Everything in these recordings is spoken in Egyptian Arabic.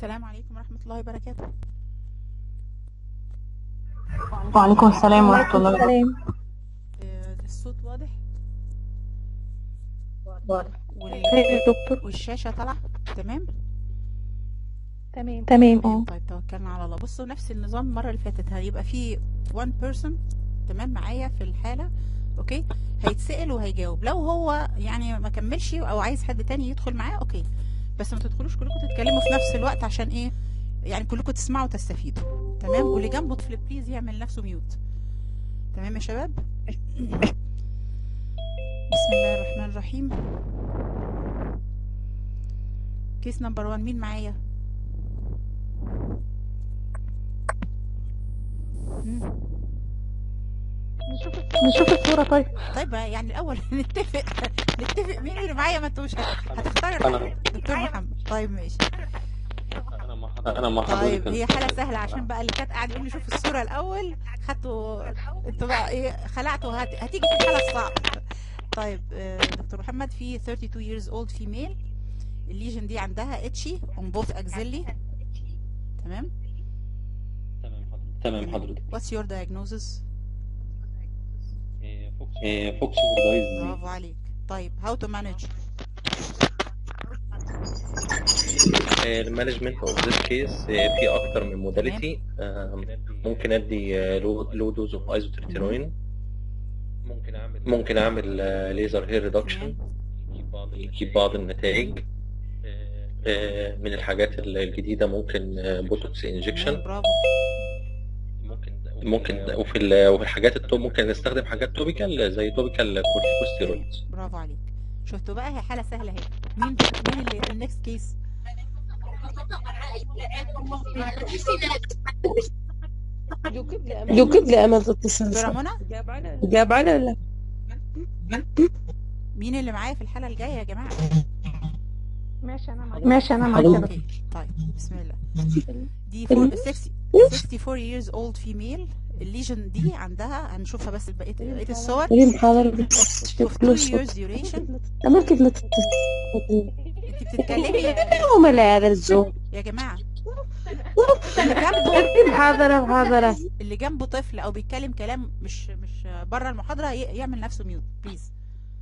السلام عليكم ورحمة الله وبركاته وعليكم السلام ورحمة الله وبركاته السلام آه، الصوت واضح وال... يا دكتور والشاشة طالعة تمام تمام تمام اه طيب توكلنا على الله بصوا نفس النظام المرة اللي فاتت هيبقى في one person تمام معايا في الحالة اوكي هيتسأل وهيجاوب لو هو يعني ما كملش او عايز حد تاني يدخل معاه اوكي بس ما تدخلوش كلكم تتكلموا في نفس الوقت عشان ايه يعني كلكم تسمعوا وتستفيدوا تمام واللي جنبه طفل بليز يعمل نفسه ميوت تمام يا شباب بسم الله الرحمن الرحيم كيس نمبر 1 مين معايا مم. نشوف نشوف الصورة طيب طيب يعني الاول نتفق نتفق مين اللي معايا ما انتوش هتختار أنا. دكتور محمد طيب ماشي انا مع انا مع طيب حضرتك هي حالة سهلة عشان بقى اللي كانت قاعد يقول لي شوف الصورة الأول خدتوا انتوا بقى ايه خلعتوا هت... هتيجي في الحالة الصعبة طيب آه، دكتور محمد في 32 years old female الليجن دي عندها اتشي on both axilla تمام تمام حضرتك تمام حضرتك what's your diagnosis إيه، فوكس إيه، فوكس اوفردايز برافو عليك طيب how to manage المانجمنت اوف ذيس كيس في اكتر من موداليتي ممكن ادي لو دوز اوف ايزوتريتينوين ممكن اعمل ممكن اعمل ليزر هير ريدكشن يجيب بعض النتائج آه، من الحاجات الجديده ممكن بوتوكس انجكشن برافو ممكن ممكن وفي ال- وفي الحاجات التوب ممكن نستخدم حاجات توبيكال زي توبيكال كورتيكوستيرويدز برافو عليك شفتوا بقى هي حالة سهلة اهي مين مين اللي النكست كيس يوجد لي أمل تتصل دكتورة منى جاب على ولا مين اللي معايا في الحالة الجاية يا جماعة ماشي انا معاك ماشي انا معاك يا دكتور اوكي طيب بسم الله دي فور 60 64 years old female الليجن دي عندها هنشوفها بس بقية بقية الصور ليه محاضرة of بتشوف 2 فلوس years duration أمل كيف لا تتصل انت بتتكلمي هم لا هذا الزوم يا جماعة اللي جنبه محاضرة محاضرة اللي جنبه طفل او بيتكلم كلام مش مش بره المحاضرة ي- يعمل نفسه ميوت بليز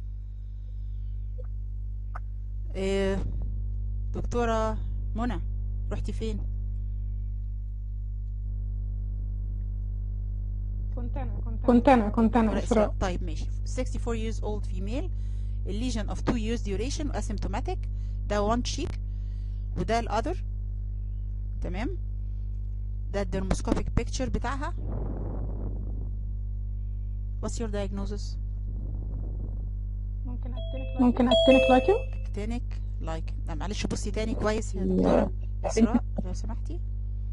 إيه دكتورة منى رحتي فين كنت انا كنت انا كنت انا دكتورة اسراء إسراء طيب ماشي 64 years old female الليجن of 2 years duration asymptomatic ده one cheek وده الأذر تمام ده الدرموسكوبيك picture بتاعها what's your diagnosis ممكن اكتنك ممكن اكتنك لايكن actinic like لا معلش بصي تاني كويس يا دكتورة إسراء لو سمحتي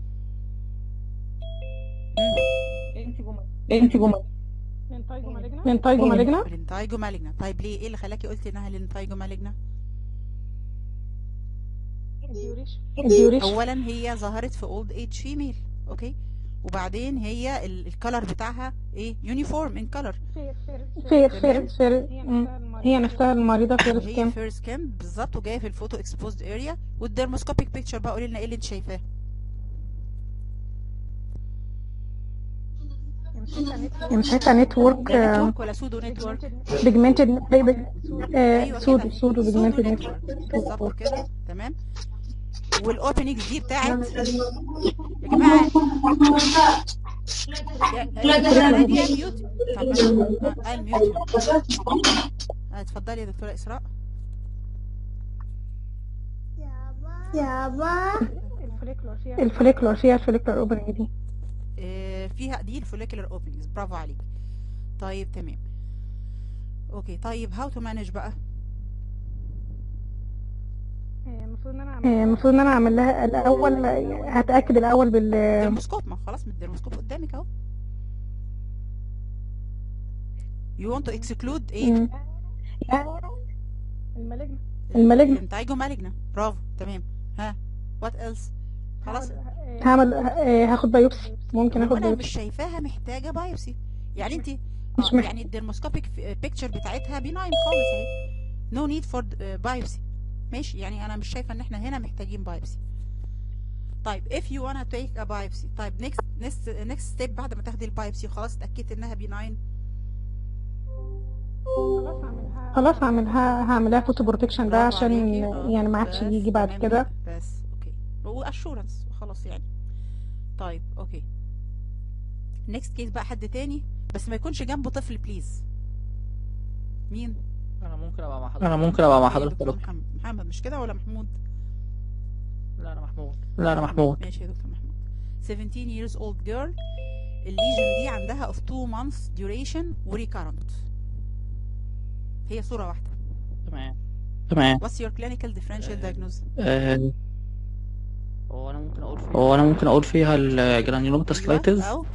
مم. انت جمل لينتايجو مالجنا لينتايجو مالجنا لينتايجو مالجنا طيب ليه ايه اللي خلاكي قلتي انها لينتايجو مالجنا الديوريشن الديوريشن اولا هي ظهرت في اولد ايج فيميل اوكي وبعدين هي الكالر بتاعها ايه يونيفورم ان كالر فير فير فير فير مم. هي نفسها المريضة فير هي سكين فيرست كام بالظبط وجايه في الفوتو اكسبوزد اريا والدرموسكوبيك بيكتشر بقى قولي لنا ايه اللي انت شايفاه مسكتها نتورك ده نتورك ولا سودو نتورك بيجمنتد ايوه سودو كده سودو بيجمنتد نتورك بالظبط كده تمام والاوبننج دي بتاعت يا جماعه يا- يا دكتورة نادية ميوت اتفضلي. آه، قال ميوت آه، اتفضلي يا دكتورة إسراء الفوليكولار فيها الفوليكولار فيها الفوليكولار اوبننج دي آه، فيها دي الفوليكولار اوبننجز برافو عليك طيب تمام اوكي طيب هاو تو مانج بقى المفروض ان انا اعمل المفروض ان انا اعمل لها الاول هتاكد الاول بال درموسكوب ما خلاص من الدرموسكوب قدامك اهو you want to exclude ايه مم. المالجنا المالجنا انتايجو مالجنا برافو تمام ها وات ايلس خلاص هعمل ه- هاخد بايوبسي ممكن اخد وانا مش بايوبسي شايفاها محتاجه بايوبسي يعني انت مش آه مح- يعني الدرموسكوبيك بيكتشر بتاعتها بيناين خالص اهي نو نيد فور بايوبسي ماشي يعني انا مش شايفه ان احنا هنا محتاجين بايوبسي طيب if you wanna take a biopsy طيب next next next step بعد ما تاخدي البايبسي خلاص اتاكدت انها benign خلاص هعملها خلاص هعملها هعملها فوتو بروتكشن ده برافو عشان عليكي. آه، يعني ما عادش بس يجي بعد تمام كده بس اوكي واشورنس خلاص يعني طيب اوكي نيكست كيس بقى حد تاني بس ما يكونش جنبه طفل بليز مين انا ممكن ابقى مع حضرتك انا ممكن ابقى مع إيه، حضرتك يا دكتور دكتور محمد محمد مش كده ولا محمود لا انا محمود لا انا محمود ماشي يا دكتور محمود 17 years old girl الليجن دي عندها of 2 months duration و recurrent هي صورة واحدة تمام تمام what's your clinical differential آه، diagnosis آه، هو انا ممكن اقول فيها هو انا ممكن اقول فيها الجرانيولوماتاسكلايتس أيوة، او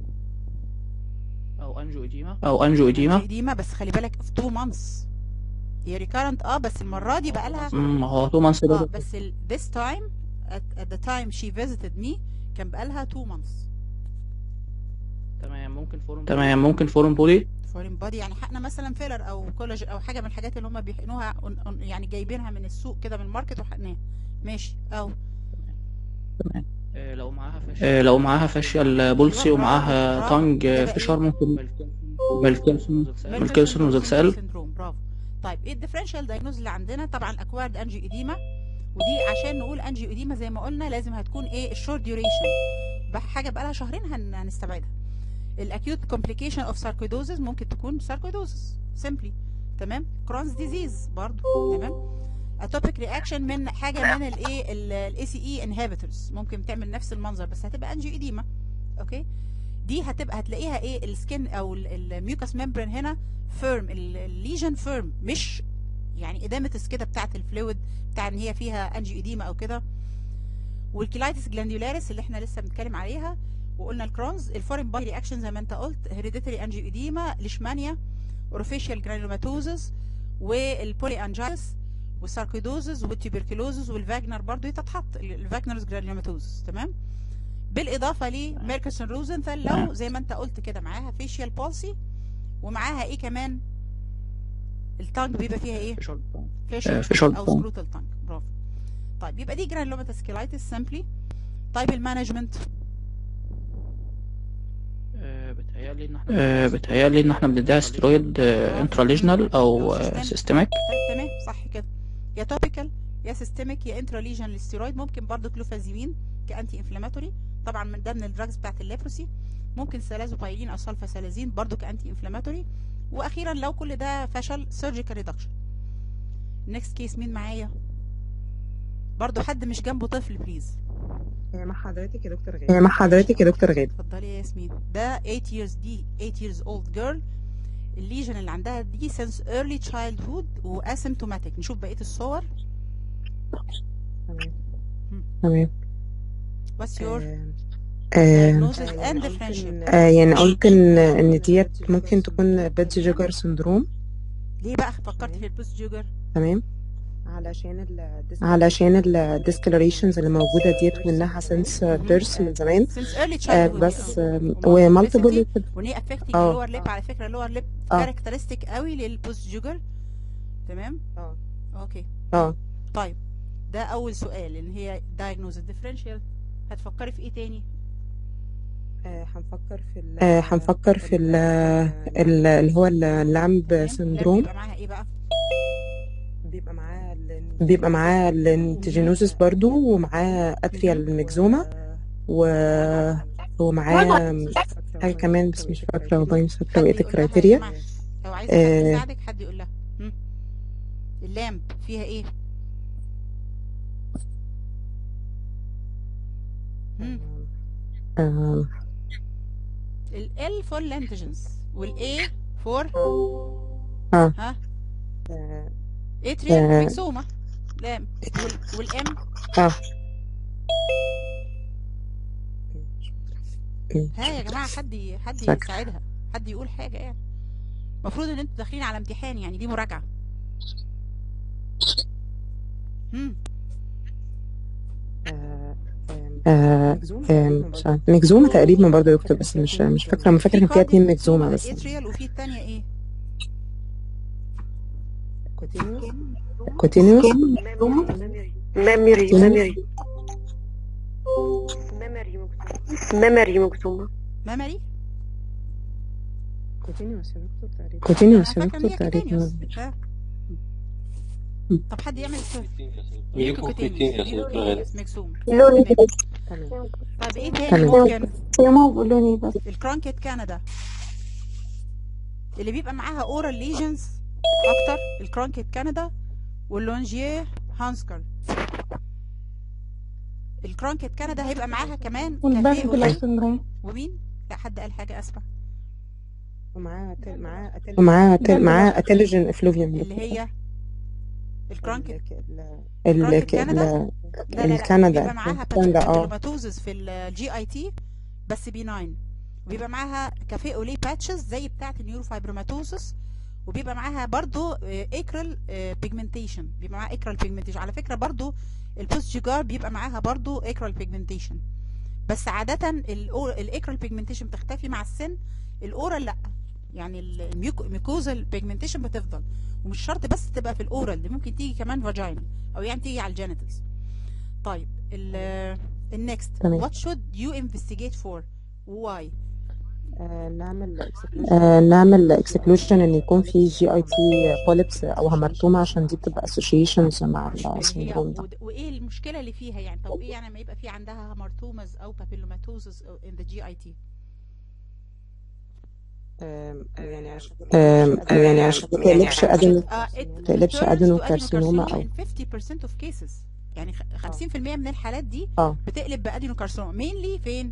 او انجو اديما او انجو اديما إديمة بس خلي بالك في 2 months هي ريكارنت اه بس المرة دي بقى لها امم هو تو مانثs اه بس ال this time at, at the time she visited me كان بقى لها 2 months تمام ممكن فورم تمام ممكن فورم بودي فورين بادي يعني حقنا مثلا فيلر او كولاج او حاجة من الحاجات اللي هم بيحقنوها on- on- يعني جايبينها من السوق كده من الماركت وحقناها ماشي او آه، لو معاها فش آه، لو معاها فاشيال بولسي ومعاها برافو. تانج ده بقى فشار إيه؟ ممكن مالكنسون مالكنسون وزلسال سندروم برافو طيب ايه الديفرنشال دايجنوز اللي عندنا طبعا اكوارد انجيو ايديما ودي عشان نقول انجيو ايديما زي ما قلنا لازم هتكون ايه الشورت ديوريشن حاجه بقى لها شهرين هن... هنستبعدها الاكيوت كومبليكيشن اوف ساركويدوزز ممكن تكون ساركويدوزز سيمبلي تمام كرونز ديزيز برضو تمام اتوبيك رياكشن من حاجه من الايه الاي سي اي انهبيتورز ممكن تعمل نفس المنظر بس هتبقى انجيو ايديما اوكي دي هتبقى هتلاقيها ايه السكن او الميوكس ممبرين هنا فيرم الليجن فيرم مش يعني ادامتس كده بتاعت الفلويد بتاع ان هي فيها انجيو ايديما او كده والكيلايتس جلاندولاريس اللي احنا لسه بنتكلم عليها وقلنا الكرونز الفورين بادي رياكشن زي ما انت قلت هيريديتري انجيو ايديما ليشمانيا اورفيشال جرانيوماتوزس والبولي انجايتس والساركيدوزز والتوبركلوزز والفاجنر برضو تتحط الفاجنرز جرانيوماتوزس تمام بالاضافه لميركسون روزنثال لو زي ما انت قلت كده معاها فيشيال بولسي ومعاها ايه كمان التانج بيبقى فيها ايه آه، فيشل فيشل او tongue. سكروتال تانج برافو طيب يبقى دي جرانيولوماتاسكيلايتس سامبلي طيب المانجمنت آه، بتهيألي ان احنا آه، بتهيألي ان احنا بنديها سترويد انتراليجنال او أو systemic. سيستميك طيب تمام صح كده يا توبيكال يا سيستميك يا انتراليجن للستيرويد ممكن برضو كلوفازيمين كانتي انفلاماتوري طبعا من ضمن الدراجز بتاعت الليبروسي ممكن سلازوبايلين او سلفاسالازين برضو كانتي انفلاماتوري واخيرا لو كل ده فشل سيرجيكال ريدكشن نيكست كيس مين معايا برضو حد مش جنبه طفل بليز مع حضرتك يا دكتور غالي مع حضرتك يا دكتور غالي اتفضلي يا ياسمين ده 8 years دي 8 years old girl الليجن اللي عندها دي since early childhood واسيمتوماتيك نشوف بقيه الصور تمام مم. تمام what's your آه، diagnosis آه، and يعني differential قلت إن- آه، يعني قلت ان ان ديت ممكن تكون بيتز جوجر سندروم ليه بقى فكرت في البوست جوجر تمام علشان ال علشان الديسكلريشنز اللي موجوده ديت منها سنس بيرس من زمان since early آه، childhood بس يعني. ومالتيبل وان هي affecting اه. اللور ليب على فكره اللور ليب اه. كاركترستيك قوي للبوست جوجر تمام اه اوكي اه طيب ده اول سؤال ان هي diagnosis differential هتفكري في ايه تاني آه، هنفكر في ال آه، هنفكر في ال ال- اللي هو اللامب تمام؟ سندروم بيبقى معاها ايه بقى بيبقى معاه بيبقى معاه الانتيجينوزس برضو ومعاه اتريال ميكزوما و ومعاه حاجة كمان بس مش فاكرة والله مش فاكرة حد بقية يقول لها يا الكرايتيريا جماعة، لو عايزه حد آه. يساعدك حد يقول لها هم؟ اللامب فيها ايه هم؟ آه، ال L for lentigens وال A for اه ها آه، atrial آه. myxoma لام وال وال M اه ها يا جماعه حد ي- حد فاكرة. يساعدها حد يقول حاجه يعني المفروض ان انتوا داخلين على امتحان يعني دي مراجعه هم آه، آه، آه، مش عارفة. ميكزوما تقريبا برضه يا دكتور بس مش مش فاكرة أنا فاكرة إن فيها اتنين ميكزوما بس اتريال وفي الثانيه ايه كوتينيوس ميموري ميموري ميموري مكتومة ميموري كونتينيوس يا دكتور تقريبا انا كونتينيوس يا فاكره ان دكتور هي كوتينيوس تقريبا طب حد يعمل سؤال ميوكوكوتينيوس يا دكتور غالي مكسوم لوني تمام. تمام طيب ايه تاني تمام. ممكن يوم بقولوني بس الكرونكيت كندا اللي بيبقى معاها اورال ليجنز اكتر الكرونكيت كندا واللونجيه هانسكر الكرونكيت كندا هيبقى معاها كمان والباك كافيه بلاك أوتيل. سندروم ومين لا حد قال حاجه اسمع ومعاه أتل- معاه أتل- ومعاه أتل- معاه اتليجن افلوفيوم اللي هي الكرونكيت ال كرونكيت كندا ال لا لا لا الكندا بيبقى معاها كندا اه باتروماتوزس في الجي اي تي بس بي 9 وبيبقى معاها كافيه اولي باتشز زي بتاعه النيوروفايبروماتوزس وبيبقى معاها برضو اكرال بيجمنتيشن بيبقى معاها اكرال بيجمنتيشن على فكره برضو البوست جيجار بيبقى معاها برضو اكرال بيجمنتيشن بس عاده الاكرال بيجمنتيشن بتختفي مع السن الاورال لا يعني الميكوزال بيجمنتيشن بتفضل ومش شرط بس تبقى في الاورال دي ممكن تيجي كمان فاجينا او يعني تيجي على الجينيتالز طيب ال النكست تمام. what should you investigate for why آه، نعمل آه، نعمل اكسكلوجن ان يكون في جي اي تي بوليبس او همرتومه عشان دي بتبقى اسوشيشنز مع اللي هي السندروم ده ود- وايه المشكله اللي فيها يعني طب ايه يعني ما يبقى في عندها هامرتومز او بابيلوماتوزس in the GIT آم، يعني عشان آم، يعني عشان ما تقلبش ادينو آه it تقلبش returns ادينو to كارسينوما adenocarcinoma او in 50% of cases يعني خ- 50% من الحالات دي اه بتقلب بادينوكارسينوما mainly فين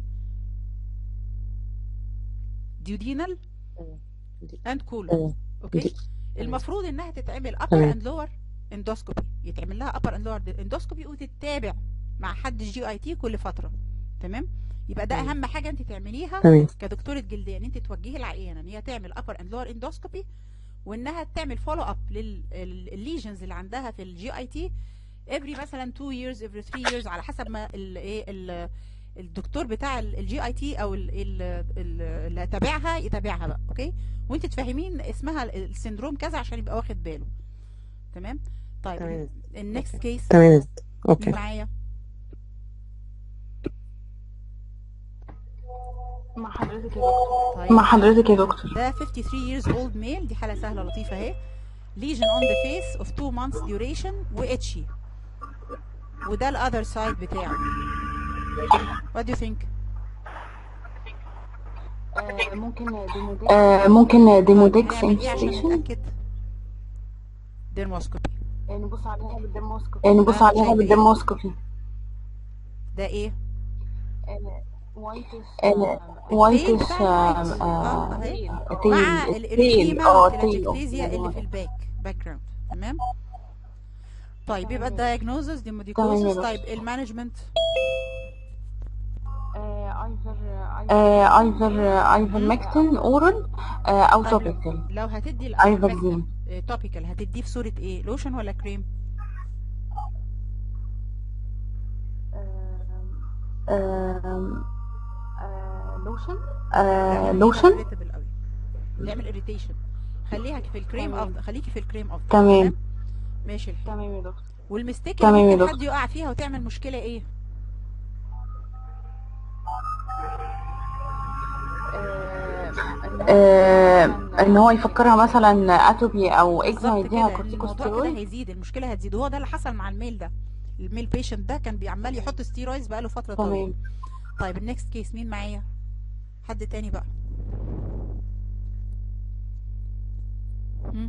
duodenal and colon آه، اوكي دي- المفروض انها تتعمل upper تمام. and lower endoscopy يتعمل لها upper and lower endoscopy وتتابع مع حد جي اي تي كل فتره تمام يبقى ده تمام. اهم حاجه انت تعمليها تمام كدكتوره جلديه ان انت توجهي العيانه ان هي تعمل upper and lower endoscopy وانها تعمل فولو اب للليجنز اللي عندها في الجي اي تي every مثلا 2 years every 3 years على حسب ما ال ايه ال- الدكتور بتاع الجي اي تي او ال- ال- ال- اللي تابعها يتابعها بقى اوكي وانت تفهمين اسمها ال- السندروم كذا عشان يبقى واخد باله تمام طيب تمام. النكست كيس تمام اوكي معايا مع حضرتك يا دكتور طيب مع حضرتك يا دكتور ده 53 years old male دي حالة سهلة لطيفة اهي lesion on the face of 2 months duration و itchy وده ال other side بتاعه what do you think آه ممكن ديموديكس آه ممكن ديموديكس نعمل ايه عشان انستيشن نتأكد dermoscopy نبص عليها بالدموسكوبي نبص آه، عليها شايفة إيه؟ بالدموسكوبي ده ايه وايتس التيل وايتس بتاع الوايت اه اهي مع تيل الاريثيما اه تيل والتلاتيكليزيا اللي في الباك باك جراوند تمام طيب يبقى الدايجنوزس دي موديكوزس طيب المانجمنت ايفر ايفر ماكتن اورال او طيب توبيكال لو هتدي ايفرزين توبيكال هتديه في صورة ايه لوشن ولا كريم لوشن لا لوشن irritable قوي نعمل اريتيشن خليها في الكريم تمام. افضل خليكي في الكريم افضل تمام ماشي الحال تمام يا دكتور والمستيك تمام اللي يا ممكن دكتور. حد يقع فيها وتعمل مشكلة ايه آه، ان هو يفكرها مثلا اتوبي او اكزيما بالظبط يديها كده إن الموضوع كده كورتيكوستيرويد هيزيد المشكلة هتزيد وهو ده اللي حصل مع الميل ده الميل بيشنت ده كان بيعمل يحط ستيرويدز بقاله فترة طويلة تمام طيب النكست كيس مين معايا حد تاني بقى مم.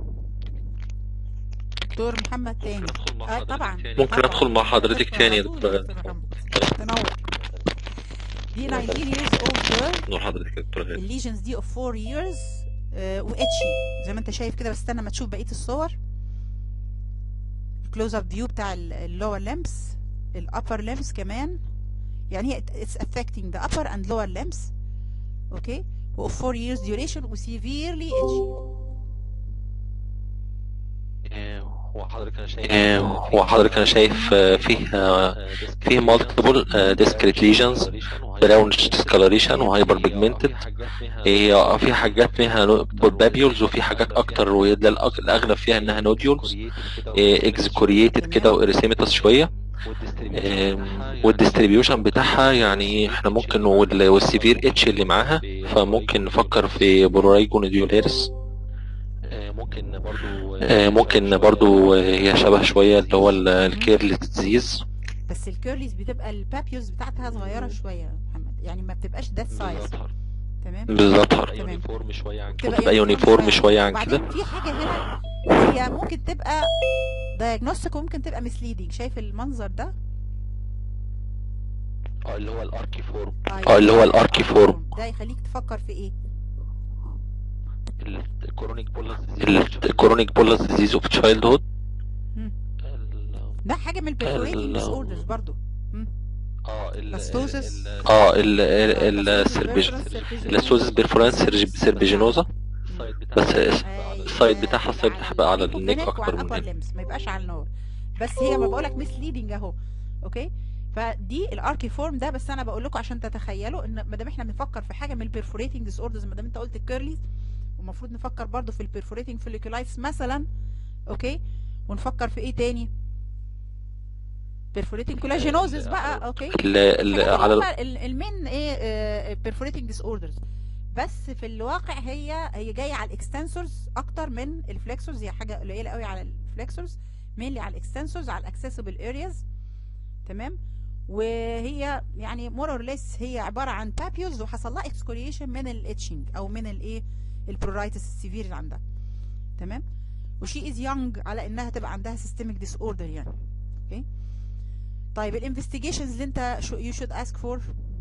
دكتور محمد تاني ادخل مع آه حضرتك طبعا تاني ممكن طبعا ادخل مع حضرتك ادخل تاني على يا طول دكتور يا غالي دكتور محمد تنور دي 19 years old girl نور حضرتك يا دكتور غالي الليجنز دي اوف 4 years آه واتشي زي ما انت شايف كده بس استنى ما تشوف بقيه الصور الكلوز اب فيو بتاع اللور لمبس الابر لمبس كمان يعني هي it's affecting the upper and lower limbs اوكي و of 4 years duration و severely itchy هو حضرتك انا شايف هو حضرتك انا شايف آه، فيه آه، فيه مالتيبل discrete lesions براون discoloration وهايبر بيجمنتد هي في حاجات فيها بابيولز وفي حاجات اكتر وده الأغ- الاغلب فيها انها نوديولز اكزكورييتد كده واريسيمتس شويه والديستريبيوشن بتاعها يعني احنا ممكن وال- والسيفير اتش اللي معاها فممكن نفكر في برورايجو نوديولاريس ممكن برضو ممكن برضو هي شبه شوية اللي هو ال- الكيرلي ديزيز بس الكيرليز بتبقى البابيوز بتاعتها صغيره شويه يا محمد يعني ما بتبقاش ده سايز تمام بالظبط تمام يونيفورم شوية عن كده تبقى تبقى يونيفورم شوية عن وبعدين كده في حاجه هنا هي ممكن تبقى دايجنوستيك وممكن تبقى مسليدنج شايف المنظر ده اه اللي هو الاركي فورم أيوة. اه اللي هو الاركي فورم ده يخليك تفكر في ايه الكرونيك بولس الكرونيك بولس ديزيز اوف تشايلد هود مم. ده حاجه من البرفوريتنج ال- ديس اوردرز برضو مم. اه لاستوزس اه ال ال السيربيج الاستوزس بيرفورانس سيربيجينوزا بس السايد بتاعها السايد بتاعها بقى على النيك اكتر من هنا لمس ما يبقاش على النور بس هي ما بقولك مسليدنج اهو اوكي فدي الاركي فورم ده بس انا بقول لكم عشان تتخيلوا ان ما دام احنا بنفكر في حاجه من البرفوريتنج ديس اوردرز ما دام انت قلت الكيرليز ومفروض نفكر برضو في البرفوريتنج فوليكولايتس مثلا اوكي ونفكر في ايه تاني بيرفوريتنج كولاجينوزس بقى اوكي ال- ال- على ال- على المين ايه بيرفوريتنج ديس اوردرز بس في الواقع هي هي جايه على الاكستنسورز اكتر من الفلكسورز هي حاجه قليله قوي على الفلكسورز مينلي على الاكستنسورز على الاكسسبل ارياز تمام وهي يعني مور اور ليس هي عباره عن بابيوز وحصل لها اكسكوريشن من الاتشنج او من الايه البرورايتس السيفير اللي عندها تمام وشي از يونج على انها تبقى عندها سيستميك ديس اوردر يعني اوكي طيب الانفستيجيشنز اللي انت يو شود اسك فور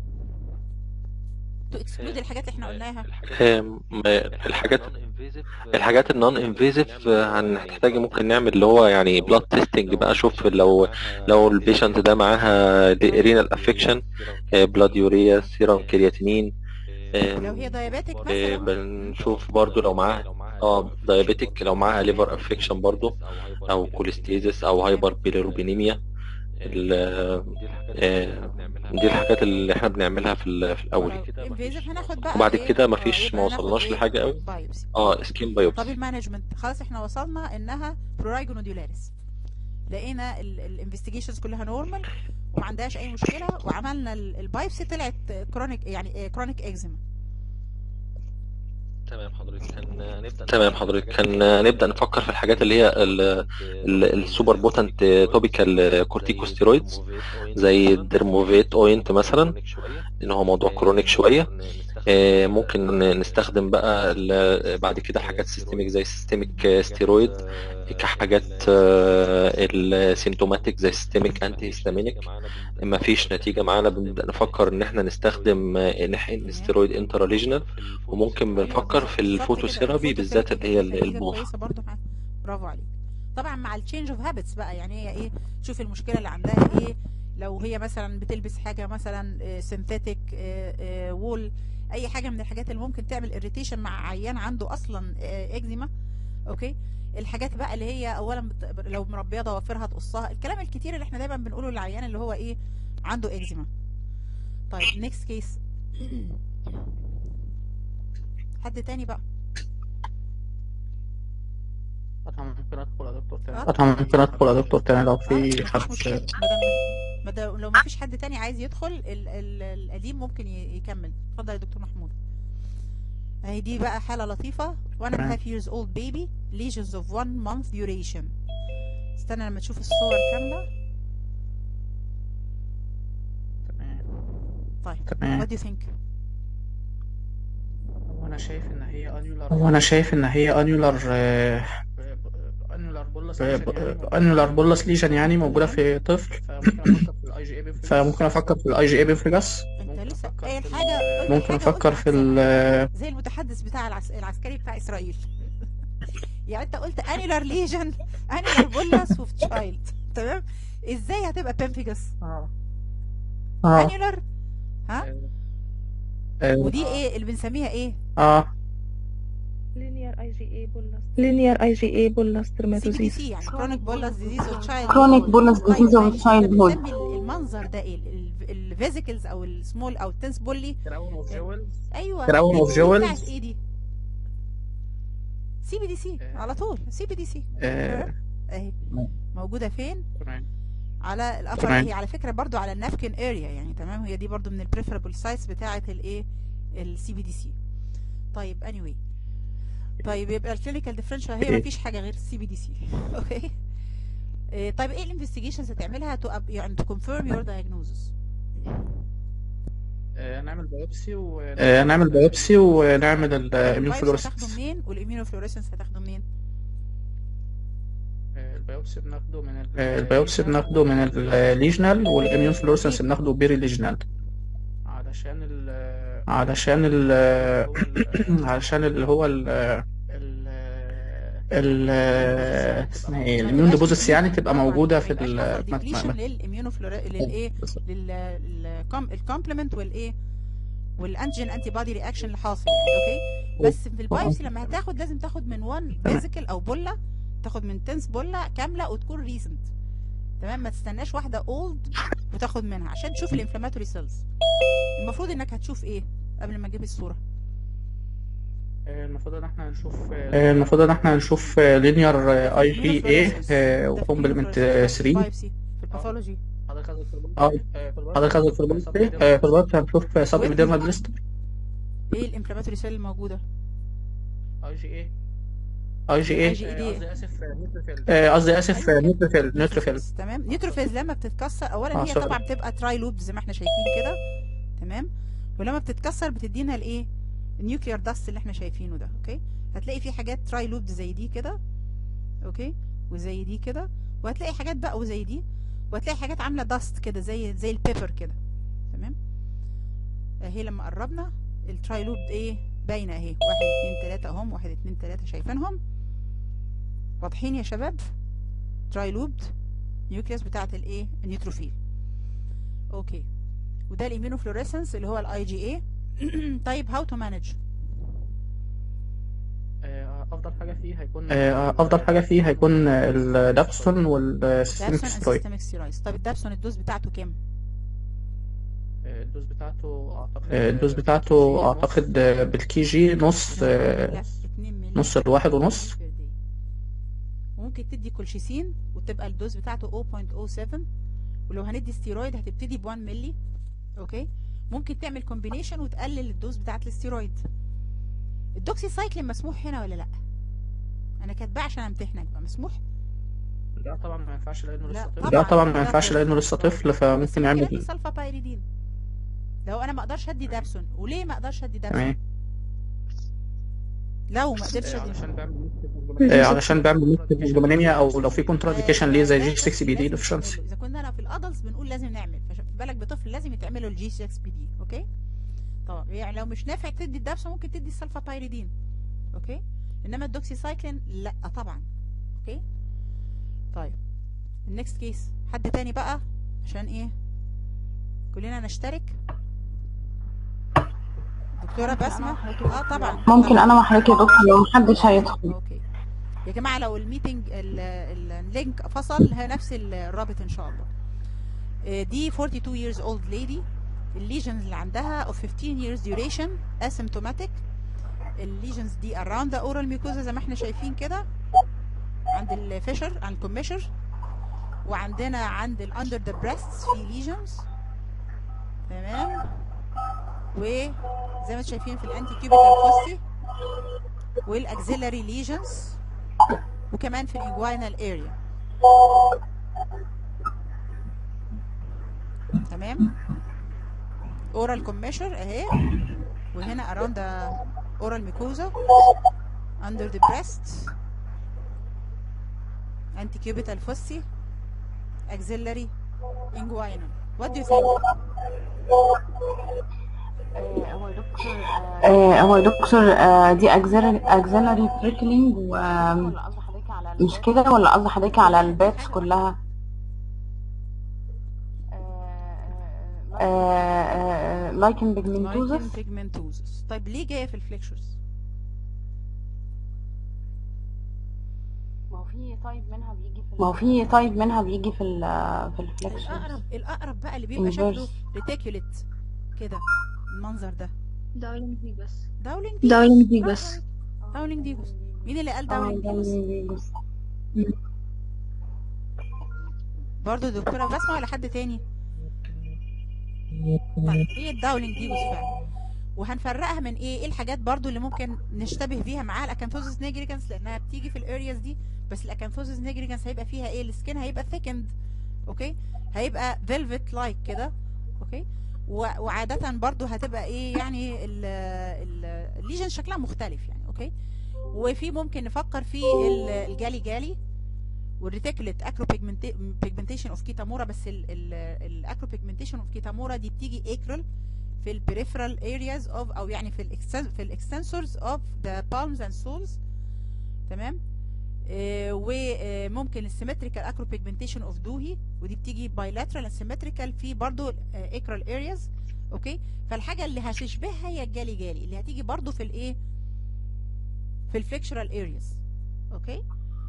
تو اكسكلود الحاجات اللي احنا قلناها آم، الحاجات الحاجات النون انفيزيف هنحتاج ممكن نعمل اللي هو يعني بلاد تيستنج بقى شوف لو لو البيشنت ده معاها رينال افكشن بلاد يوريا سيرم كرياتينين آم، لو هي دايابيتك آه، مثلا بنشوف برضو لو معاها اه دايابيتك لو معاها ليفر افكشن برضو او كوليستيزس او هايبر بيليروبينيميا ال- آه، دي الحاجات اللي احنا بنعملها في ال- في الاول انفيزيف هناخد بقى وبعد ايه؟ كده آه، مفيش يبقى ما هناخد وصلناش ايه؟ لحاجه قوي بايوبسي اه سكين طب بايوبسي المانجمنت خلاص احنا وصلنا انها برورايجو نوديولاريس لقينا الانفستيجيشنز كلها نورمال وما عندهاش اي مشكله وعملنا ال- البايبسي طلعت كرونيك يعني كرونيك اكزيما تمام حضرتك كان نبدا تمام حضرتك كان نبدا نفكر في الحاجات اللي هي ال- ال- السوبر بوتنت توبيكال كورتيكوستيرويدز زي الدرموفيت اوينت مثلا ان هو موضوع كرونيك شويه آه، ممكن نستخدم بقى ال- بعد كده حاجات سيستميك زي سيستميك ستيرويد كحاجات السيمتوماتيك زي سيستميك انتي هيستامينيك ما فيش نتيجه معانا بنبدا نفكر ان احنا نستخدم آه، نحقن ستيرويد انتراليجنال وممكن بنفكر في الفوتوثيرابي بالذات اللي هي البوح كويسه برضه ها برافو عليك طبعا مع التشينج اوف هابتس بقى يعني هي ايه شوف المشكله اللي عندها ايه لو هي مثلا بتلبس حاجه مثلا سينثيتك وول اي حاجه من الحاجات اللي ممكن تعمل اريتيشن مع عيان عنده اصلا اكزيما اوكي الحاجات بقى اللي هي اولا بت... لو مربيه ضوافرها تقصها الكلام الكتير اللي احنا دايما بنقوله للعيان اللي هو ايه عنده اكزيما طيب نيكست كيس حد تاني بقى انا ممكن ادخل يا دكتور تاني آه. انا ممكن ادخل يا دكتور تاني لو آه، في مفيش حد مشكلة. مادام- مادام لو ما فيش حد تاني عايز يدخل ال ال القديم ممكن ي- يكمل اتفضل يا دكتور محمود اهي دي بقى حالة لطيفة one and a تمام. half years old baby lesions of one month duration استنى لما تشوف الصور كاملة تمام طيب تمام what do you think وانا شايف ان هي انيولار وانا شايف ان هي انيولار انيولار بولس انيولار بولس ليجن يعني موجوده في طفل فممكن افكر في الاي جي اي بنفجس انت لسه قايل حاجة قلت ممكن حاجة افكر قلت في ال زي المتحدث بتاع العس... العسكري بتاع اسرائيل يعني انت قلت انيلر ليجن انيلر بولس وفي تشايلد تمام ازاي هتبقى بنفجس اه انيلر ها اه ودي ايه اللي بنسميها ايه اه linear IgA bullous linear IgA bullous سي بي دي dermatosis سي يعني كرونيك بولس ديزيز اوف تشايلد Chronic bullous disease of childhood. بنسمي المنظر ده ايه الفيزيكلز او السمول او التنس بولي ايوه Crown of دي jewels. بتاعت ايه دي سي بي دي سي على طول سي بي دي سي آه، اهي موجوده فين تمام على الابر تمام. هي على فكره برضو على النافكن اريا يعني تمام هي دي برضو من البريفربل سايتس بتاعه الايه السي بي دي سي طيب anyway طيب يبقى الكلينيكال ديفرنشال هي إيه؟ مفيش حاجه غير السي بي دي سي اوكي إيه، طيب ايه الانفستيجيشنز هتعملها تو يعني تو كونفيرم يور دايجنوزس آه، نعمل بايوبسي و آه، نعمل بايوبسي ونعمل الاميون هتاخده فلوريسنس منين والاميونوفلوريسنس هتاخده منين البيوبسي بناخده من البيوبسي بناخده من الليجنال والاميون فلوريسنس بناخده بيري ليجنال علشان ال علشان ال علشان اللي هو ال ال ال اسمها ايه الاميون ديبوزيتس يعني تبقى موجوده في ال ما- ما- ديبليشن ما- للاميونوفلور للايه للكومبلمنت والايه والانجين انتي بودي رياكشن اللي حاصل يعني اوكي بس في البايوبسي لما هتاخد لازم تاخد من 1 فيزيكال او بوله تاخد من تنس بوله كامله وتكون ريسنت تمام ما تستناش واحده اولد وتاخد منها عشان تشوف الانفلاماتوري سيلز المفروض انك هتشوف ايه قبل ما اجيب الصوره المفروض ان احنا نشوف المفروض ان احنا نشوف لينير اي جي اي وكومبلمنت 3 بايوبسي في الباثولوجي اه حضرتك قصدك في البايوبسي آه، في البايوبسي هنشوف سب ايبيديرمال بليستر ايه الانفلاماتوري سيل الموجوده اي جي اي اي جي اي IgE دي. قصدي اسف نيوتروفيل آه، قصدي اسف نيوتروفيل نيوتروفيل تمام نيوتروفيز لما بتتكسر اولا آه، هي سوري. طبعا بتبقى تراي لوب زي ما احنا شايفين كده تمام ولما بتتكسر بتدينا الايه النيوكليير داست اللي احنا شايفينه ده اوكي هتلاقي في حاجات تراي لوب زي دي كده اوكي وزي دي كده وهتلاقي حاجات بقى وزي دي وهتلاقي حاجات عامله داست كده زي زي البيبر كده تمام اهي لما قربنا التراي لوب ايه باينه اهي واحد اتنين تلاته اهم واحد اتنين تلاته شايفينهم واضحين يا شباب تراي لوبد نيوكليوس بتاعت الايه النيوتروفيل اوكي وده الاميونوفلوريسنس اللي هو الاي جي اي طيب هاو تو مانج افضل حاجه فيه هيكون افضل حاجه فيه هيكون الدابسون والسيستميك دابسون سترويد سيستميك ستيرويدز طيب الدابسون الدوز بتاعته كام الدوز بتاعته اعتقد الدوز بتاعته اعتقد بالكي جي نص لا 2 مللي نص الواحد ونص per day. وممكن تدي كولشيسين وتبقى الدوز بتاعته 0.07 ولو هندي ستيرويد هتبتدي ب 1 مللي اوكي ممكن تعمل كومبينيشن وتقلل الدوز بتاعت الستيرويد الدوكسي سايكلين مسموح هنا ولا لا انا كاتباه عشان امتحنك بقى مسموح لا طبعا ما ينفعش لانه لا لسه طفل طبعاً. لا طبعا ما لا ينفعش طفل. لانه لسه طفل بس فممكن ممكن يعمل ادي سلفا بايريدين لو انا ما اقدرش ادي دابسون وليه ما اقدرش ادي دابسون تمام لو ما قدرتش ادي علشان بعمل آه، علشان بعمل هيجومونيميا او لو في كونتراديكيشن ليه زي جي 6 بي دي لازم ديفشنسي تعمله. اذا كنا انا في الادلتس بنقول لازم نعمل فش- في بالك بطفل لازم يتعمل له الجي 6 بي دي اوكي طبعا يعني لو مش نافع تدي الدبسه ممكن تدي السلفا بايريدين اوكي انما الدوكسيسايكلين لا طبعا اوكي طيب النكست كيس حد تاني بقى عشان ايه كلنا نشترك دكتوره بسمه اه طبعا ممكن طبعا. انا وحضرتك يا دكتور لو محدش هيدخل اوكي يا جماعه لو الميتنج ال- ال- اللينك فصل هي نفس الرابط ان شاء الله آه، دي 42 years old lady الليجنز اللي عندها of 15 years duration asymptomatic الليجنز دي around the oral mucosa زي ما احنا شايفين كده عند الفيشر عند الكوميشر وعندنا عند ال under the breasts في lesions تمام وزي ما انتم شايفين في الانتي كيوبيتال فوسي والاكسيلاري ليجنز وكمان في الانجوينال اريا تمام اورال كوميشر اهي وهنا around the oral mucosa under the breast antecubital foci axillary inguinal what do you think هو يا دكتور آه، هو يا دكتور آه، دي اكزيلاري بريكلينج مش كده ولا قصدي حضرتك على الباتس كلها لايكن بيجمنتوزس lichen pigmentosus طيب ليه جايه في الفليكشرز ما هو في طيب منها بيجي في ما هو في طيب منها بيجي في ال في الفليكشن الاقرب الاقرب بقى اللي بيبقى شكله Inverse. ريتيكوليت كده المنظر ده داولينج دي بس داولينج دي داولينج دي بس داولينج ديجوس مين اللي قال اه داولينج ده ديجوس بيجي. برضو دكتوره بسمه ولا حد تاني طيب ايه الداونينج ديجوس فعلا وهنفرقها من ايه ايه الحاجات برضو اللي ممكن نشتبه فيها معاها الاكانثوزس نيجريجانس لانها بتيجي في الارياز دي بس الاكانثوزس نيجريجانس هيبقى فيها ايه السكين هيبقى ثيكند اوكي هيبقى فيلفت لايك كده اوكي و- وعادة برضو هتبقى ايه يعني ال- ال- الليجن شكلها مختلف يعني اوكي وفي ممكن نفكر في ال- الجالي جالي والريتيكوليت اكرو بيجمنتيشن اوف كيتامورا بس الاكرو بيجمنتيشن اوف كيتامورا دي بتيجي اكرل في البريفرال areas of او يعني في الاكستن في الاكستنسورز اوف ذا palms and soles تمام آه، وممكن السيمتريكال اكرو بيجمنتيشن اوف دوهي ودي بتيجي بايلاترال اند سيمتريكال في برضو اكرال areas اوكي فالحاجه اللي هتشبهها هي الجالي جالي اللي هتيجي برضو في الايه في الفليكشرال areas اوكي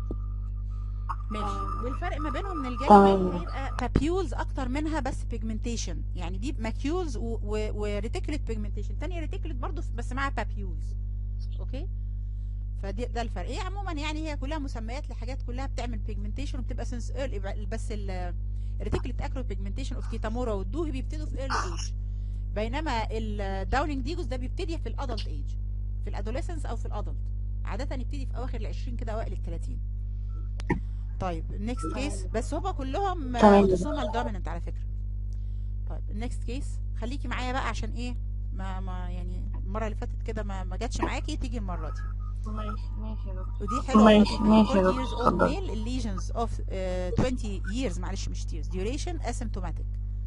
ماشي والفرق ما بينهم من الجالي تمام. جالي هيبقى بابيولز اكتر منها بس بيجمنتيشن يعني دي ماكيولز وريتيكوليت بيجمنتيشن تانية ريتيكوليت برضو بس معاها بابيولز اوكي فدي ده الفرق هي عموما يعني هي كلها مسميات لحاجات كلها بتعمل بيجمنتيشن وبتبقى سنس ايرلي بس الريتيكوليت اكرو بيجمنتيشن اوف كيتامورا والدوهي بيبتدوا في ايرلي ايج بينما الداونينج ديجوس ده بيبتدي في الادلت ايج في الادوليسنس او في الادلت عاده يبتدي في اواخر ال 20 كده اوائل ال 30 طيب النكست كيس بس هما كلهم تمام. اوتوسومال دوميننت على فكره طيب النكست كيس خليكي معايا بقى عشان ايه ما ما يعني المره اللي فاتت كده ما ما جاتش معاكي تيجي المره دي ماشي ماشي يا دكتور ودي حلوه ماشي، برضه. ماشي يا 40 دكتور، years old اتفضل. male lesions of uh, 20 years معلش مش years duration asymptomatic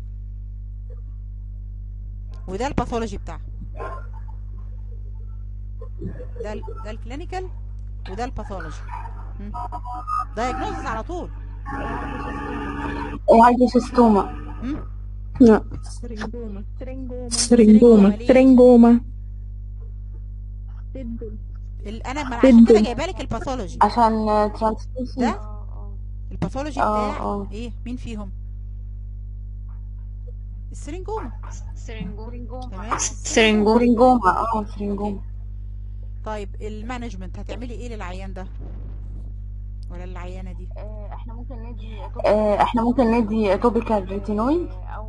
وده الباثولوجي بتاعها ده ال ده الكلينيكال وده الباثولوجي دايجنوز على طول هايدروسيستوما مم؟ لا سرنجوما سرنجوما سرنجوما ليه؟ سرنجوما ال- انا ما أنا عشان كده بنت. جايبه لك الباثولوجي عشان ترانسليشن ده الباثولوجي اه بتاع اه ايه مين فيهم السرنجوما تمام سرنجوما سرنجوما اه سرنجوما طيب المانجمنت هتعملي ايه للعيان ده ولا العيانه دي احنا ممكن ندي احنا ممكن ندي توبيكال ريتينويد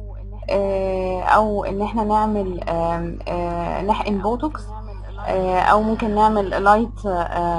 او ان احنا نعمل آم، آه، نحقن بوتوكس آه، او ممكن نعمل لايت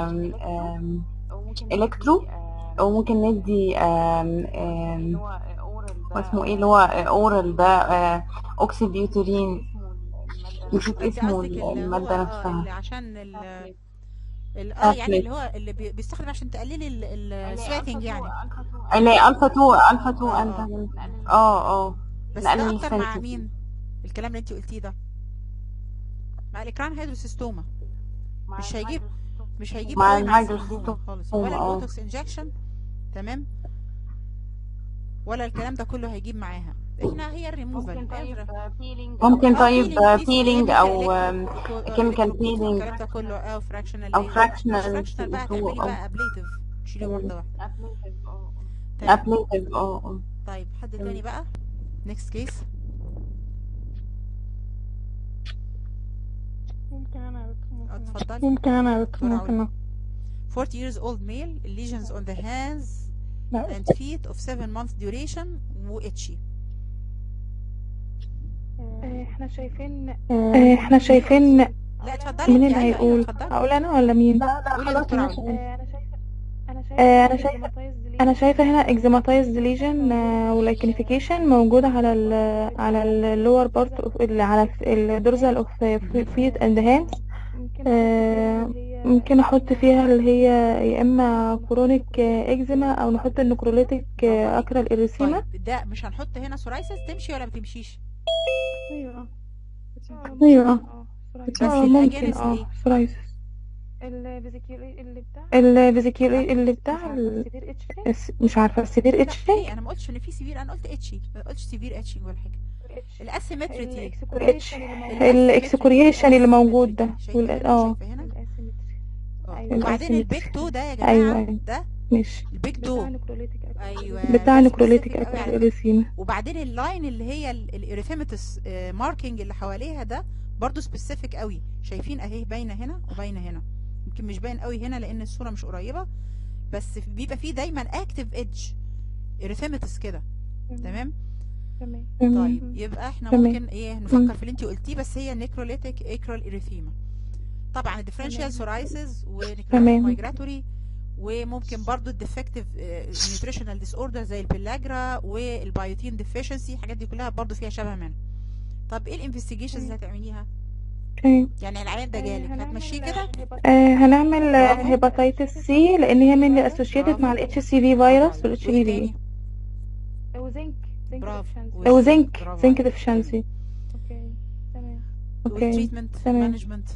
الكترو او ممكن ندي آم، آم، اسمه ايه اللي هو اورال ده آه، اوكسيبيوترين نسيت انت اسمه قصدك اللي هو المادة اه نفسها اللي عشان ال ال- اه يعني ابلت اللي هو اللي بي- بيستخدم عشان تقللي السويتنج يعني اللي هي الفا 2 الفا 2 اه انت اه اه اه بس ده نقلل اكتر مع السنسيتي مين الكلام اللي انت قلتيه ده مع الاكران هيدروسيستوما مش هيجيب مش هيجيب مع قوي مع السرنجوما الهيدروسيستوما خالص ولا اه البوتوكس انجكشن تمام ولا الكلام ده كله هيجيب معاها احنا هي الريموفال ممكن اه طيب بيلينج بليز بيلينج او الكترو كيميكال الكترو بيلينج الكلام ده كله اه فراكشنال او ليزر مش فراكشنال فراكشنال بقى تو هتعملي او بقى ابليتيف تشيلي واحده واحده تمام ابليتيف اه اه طيب حد تاني بقى next case ممكن انا يا دكتور اه ممكن اتفضلي ممكن انا يا دكتور دكتورة ممكن علا أنا. 40 years old male lesions on the hands لا and feet of 7 months duration و itchy آه، احنا شايفين آه، احنا شايفين لا اتفضلي مين انت اللي ايوه ايوه هيقول اتفضلي اقول انا ولا مين قولي يا دكتورة علا آه، انا شايفه انا شايفه آه، هنا انا شايفه eczematized انا lesion شايفه هنا اكزيماتايزد ليجن واللايكنيفيكيشن موجود على ال على اللور بارت على الدورزال اوف فيت اند هاندز ممكن احط فيها اللي هي ممكن احط فيها اللي هي يا اما كرونيك اكزيما او نحط النكروليتيك برافو عليكي اكرال اريسيما طيب ده مش هنحط هنا سورايسس تمشي ولا ما تمشيش ايوه آه، ايوه ممكن اه اه بس اه ممكن الاجانس اه ايه سورايسس الفيزيكيولي اللي بتاع الفيزيكيولي اللي مش بتاع عارفه ال- السيفير اتش فين الس- مش عارفه السيفير لا اتشنج ليه انا ما قلتش ان في سيفير انا قلت اتشي ما قلتش سيفير اتشنج ولا حاجه الاتش الاسيمتريتي الاتش الاكسكوريشن اللي موجود الاسيمتريتي الاكسكوريشن اللي موجود ده شايفه وال- هنا اه شايفه هنا الاسيمتري اه ايوه وبعدين البيج الاسيمتري تو ده يا ايوه جماعه ايوه ده ماشي البيج بتاع تو نكروليتيك ايوه بتاع ده نكروليتيك سبيسيفيك قوي اكرال على فكره اريسيما وبعدين اللاين اللي هي الاريثيماتس ماركينج اللي حواليها ده برضو سبيسيفيك قوي شايفين اهي باينه هنا وباينه هنا يمكن مش باين قوي هنا لان الصوره مش قريبه بس بيبقى فيه دايما اكتف ايدج اريثيماتس كده تمام تمام طيب يبقى احنا تمام. ممكن ايه نفكر في اللي انت قلتيه بس هي نيكروليتيك اكرال اريثيما طبعا الديفرنشال سورايسيس تمام. مايجراتوري وممكن برضو الديفكتيف نيوتريشنال ديس اوردر زي البلاجرا والبايوتين ديفيشنسي الحاجات دي كلها برضو فيها شبه منها طب ايه الانفستيجيشنز اللي هتعمليها تمام يعني العيان ده جالك هتمشيه كده آه هنعمل برافو. هيباتيتس سي لان هي من اسوشيتد مع الاتش سي في فيروس والاتش وايه في تاني في وزنك زنك برافو deficiency. او زنك برافو زنك عليك. ديفشنسي اوكي تمام اوكي والتريتمنت تمام. مانجمنت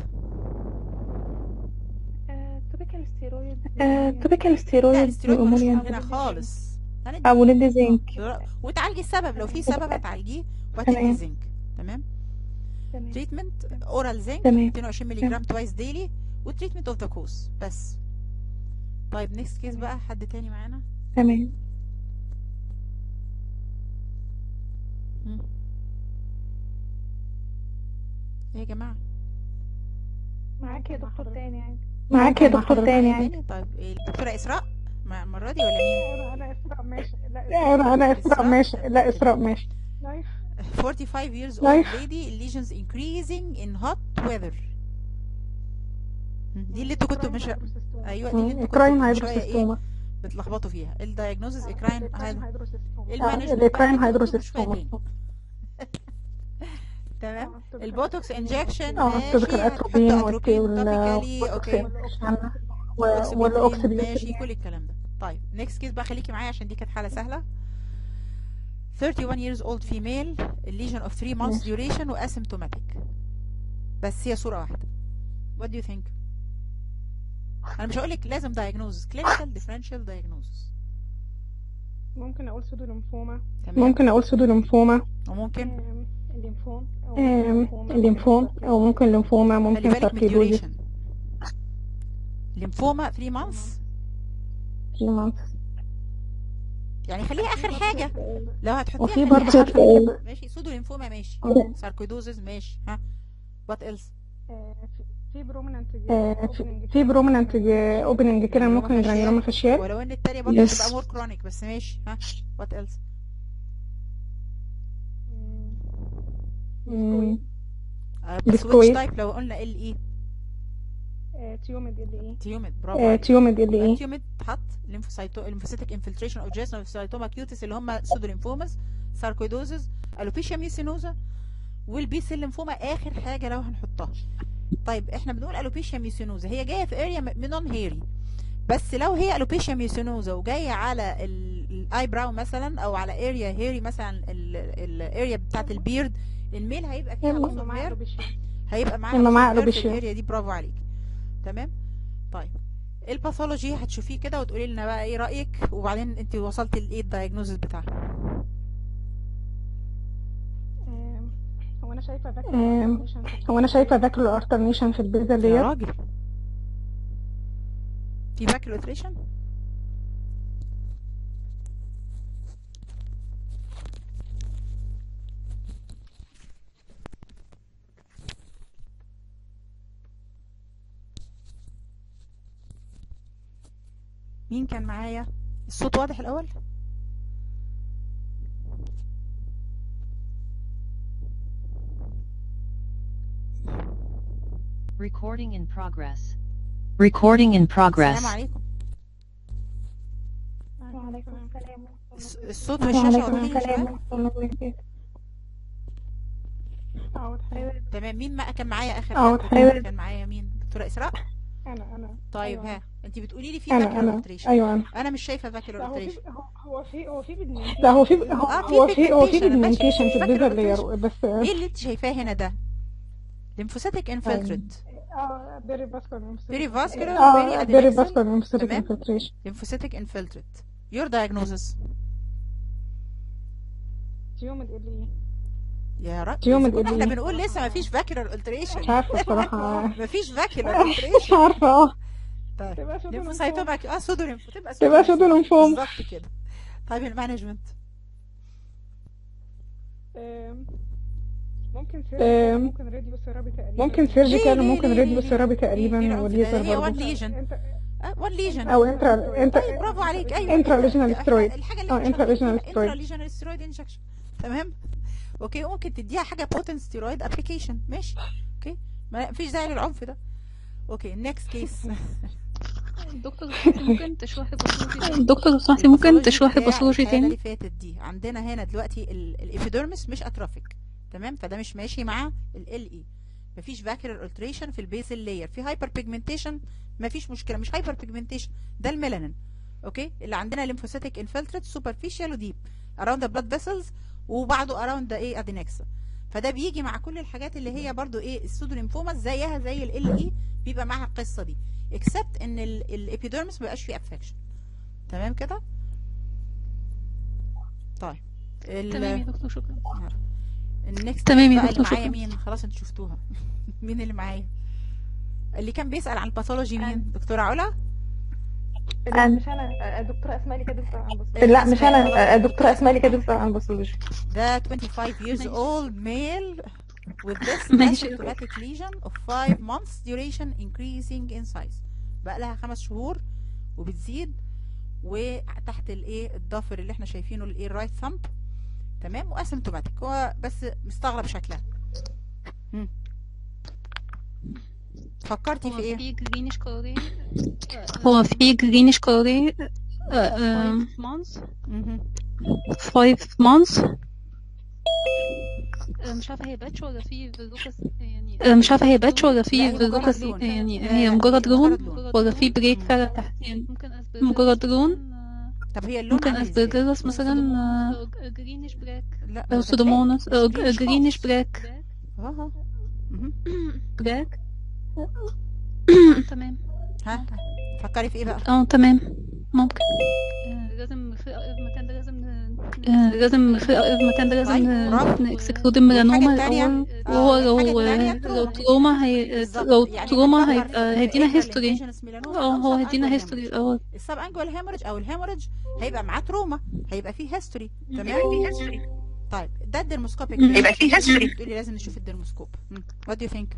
توبيكال ستيرويد توبيكال لا ستيرويد الاستيرويد ملوش اموريا هنا خالص هندي او ندي زنك وتعالجي السبب لو في سبب هتعالجيه تمام. وهتدي زنك تمام تمام تريتمنت اورال زنك تمام 220 مللي جرام توايس ديلي وتريتمنت اوف ذا كوز بس طيب نيكست كيس بقى حد تاني معانا تمام مم. ايه يا جماعه معاك يا دكتور تاني يعني معاك يا مع دكتور حضرتك. تاني معايا يعني تاني طيب إيه الدكتوره اسراء مع- المره دي ولا مين انا انا اسراء ماشي لا لا انا انا اسراء إسراء؟ ماشي لا اسراء ماشي لايف 45 years old Life. lady lesions increasing in hot weather مم. دي اللي انتوا كنتوا مش ايوه دي اللي انتوا كراين كنتوا من شويه ايه هيدروسيستوما بتلخبطوا فيها الدايجنوزز اكراين آه، المانجمنت الإكراين بقى انتوا كنتوا من هيدروسيستوما. شوية تاني. تمام البوتوكس انجكشن اه ماشي توبيكال هتحطوا اتروبين اتروبين وال توبيكالي اوكي والاوكسي والاوكسبيتين والاوكسي ماشي كل الكلام ده طيب نيكست كيس بقى خليكي معايا عشان دي كانت حاله سهله 31 years old female lesion of 3 months duration و asymptomatic بس هي صوره واحده what do you think انا مش هقول لك لازم diagnosis clinical differential diagnosis ممكن اقول سودو ليمفوما تمام ممكن اقول سودو ليمفوما وممكن آم، الليمفوم او آم، الليمفوم او ممكن ليمفوما خلي ممكن بالك من ساركيدوزيس الديوريشن ليمفوما 3 months في months. يعني خليها اخر حاجه لو هتحطيها وفي خليها برضه آخر حاجة حاجة. ماشي سودو ليمفوما ماشي آه. ساركويدوزز ماشي ها وات ايلس آه، في- في برومينانت آه، في- في برومينانت اوبننج كده ممكن جرانيوما فاشيال ولو ان التانية برضه Yes. بتبقى مور كرونيك بس ماشي ها وات ايلس مم. بس ويتش بسكويت. تايب لو قلنا ال اي تيوميد اللي ايه تيوميد برافو آه، عليك تيوميد اللي ايه تيوميد تحط ليمفوسايتو ليمفوسيتك انفلتريشن اوف جيس ليمفوسايتوما كيوتس اللي هم سودو ليمفوماس ساركويدوزز الوبيشيا ميوسينوزا والبي سيل ليمفوما اخر حاجه لو هنحطها طيب احنا بنقول الوبيشيا ميوسينوزا هي جايه في اريا نون هيري بس لو هي الوبيشيا ميوسينوزا وجايه على الاي براو مثلا او على اريا هيري مثلا الاريا بتاعت البيرد الميل هيبقى فيها يلا. loss of معايا hair روبيشيا هيبقى معاه يلا loss of معاه hair في ألوبيشيا. الاريا دي برافو عليك تمام طيب الباثولوجي هتشوفيه كده وتقولي لنا بقى ايه رايك وبعدين انت وصلتي لايه الدايجنوزس بتاعها آم، هو انا شايفه فاكر آم، هو انا شايفه باكل الترنيشن في البيزا يا ديت راجل في باكل اوتريشن مين كان معايا الصوت واضح الاول Recording in progress. Recording in progress. السلام عليكم وعليكم السلام الص- الصوت والشاشه وعليكم واضحين يا السلام شباب ورحمة الله وبركاته. اه تخيل تمام مين ما كان معايا اخر اه حد تخيل. كان معايا مين دكتوره اسراء انا انا طيب أيوة. ها انت بتقولي لي في انا باكل انا اوتريشن ايوه انا انا مش شايفه باكل لا هو في اوتريشن هو- هو في هو في بالنسبة لا هو في هو اه في هو في هو في pigmentation، أنا ماشي، بيجمنتيشن مش في فاكرة البيزا الأوتريشن. لاير بس ايه اللي انت شايفاه هنا ده ليمفوسيتك انفلتريت اه بيري فاسكولار بيري فاسكولار اه بيري فيري ادينكسن فاسكولار ليمفوسيتك تمام. انفلتريشن lymphocytic infiltrate your diagnosis تيوميد اللي ايه يا رب تيوميد احنا اللي- بنقول لسه ما فيش فاكولار مش التريشن عارفه بصراحه ما فيش فاكولار مش التريشن عارفه اه طيب تبقى سودو ليمفوسايتوما اه سودو ليمفو تبقى تبقى سودو ليمفوم بالظبط كده طيب المانجمنت آم، ممكن آم، سيرجيكال ممكن راديو ثيرابي تقريبا ممكن ليه سيرجيكال ليه وممكن ليه راديو ليه ثيرابي ليه تقريبا ليه والليزر هي وان برضه ليجن انت وان ليجن او انترا انت طيب برافو عليك ايوه انترا ليجنال إحنا- سترويد الحاجه اللي اه احنا انترا ليجنال انترا سترويد ليجنال ستيرويد انجكشن تمام اوكي ممكن تديها حاجه بوتنت ستيرويد ابلكيشن ماشي اوكي ما فيش داعي للعنف ده اوكي نيكست كيس دكتور ممكن تشرحي باثولوجي دكتور لو سمحتي ممكن تشرحي باثولوجي الحالة اللي تاني فاتت دي عندنا هنا دلوقتي الابيديرمس مش اتروفيك تمام فده مش ماشي مع ال اي مفيش فاكيولار التريشن في البيزل لاير في هايبر بيجمنتيشن مفيش مشكله مش هايبر بيجمنتيشن ده الميلانين اوكي اللي عندنا ليمفوسيتك انفلتريت سوبرفيشال وديب اراوند ذا بلاد فيسلز وبعده اراوند ذا ايه ادينكسا فده بيجي مع كل الحاجات اللي هي برضو ايه السودو ليمفوما زيها زي ال اي بيبقى معاها القصه دي اكسبت ان الابيديرمس ما بقاش فيه افكشن تمام كده طيب ال- تمام يا دكتور شكرا النكست تمام يا بقى اللي دكتور، معايا شكرا. مين خلاص انتوا شفتوها مين اللي معايا اللي كان بيسأل عن الباثولوجي مين دكتورة علا لا مش انا دكتوره اسماء اللي كانت بتسال عن بص لا مش انا دكتوره اسماء اللي كانت بتسال عن الباثولوجي ده 25 years old male with this ماشي. asymptomatic lesion of 5 months duration increasing in size بقى لها خمس شهور وبتزيد وتحت الايه الضفر اللي احنا شايفينه الايه الرايت ثامب تمام واسيمتوماتيك هو بس مستغرب شكلها مم. فكرتي هو في ايه في جرينش كولوري هو في جرينش كولوري مانث مهم. 5 months مش عارفه هي باتش ولا في فيروكس يعني آه، مش عارفة هي باتش ولا لا، في هي مجرد فيروكس لون. يعني آه، هي مجرد هي لون مجرد لون. ولا في بريك مم. فعلا تحت يعني ممكن أسبرجلس مجرد لون طب هي اللون ممكن عامل ازاي اسبرجلس مثلا جرينش بلاك لا أو ده سودوموناس بلاك. أو مش جرينش جرينش خالص. بلاك اه اه مهم. بلاك تمام ها فكري في ايه بقى اه تمام ممكن آه، لازم في المكان ده لازم ن- آه، لازم في المكان ده لازم طيب، برافو. نكسكلود الميلانوما والحاجة التانية؟ الأول آه، وهو لو والحاجة التانية لو تروما. تروما هي بالظبط. لو يعني تروما بنفكر هيبقى في هيدينا الإيكرال هيستوري lesions melanoma اه أو هو subungual هيدينا hemorrhage. هيستوري الأول السب انجوال هيموريج او الهيموريج هيبقى معاه تروما هيبقى فيه هيستوري تمام طيب ده الدرموسكوبيك مم. يبقى فيه هيستوري تقولي لازم نشوف الدرموسكوب وات دو يو ثينك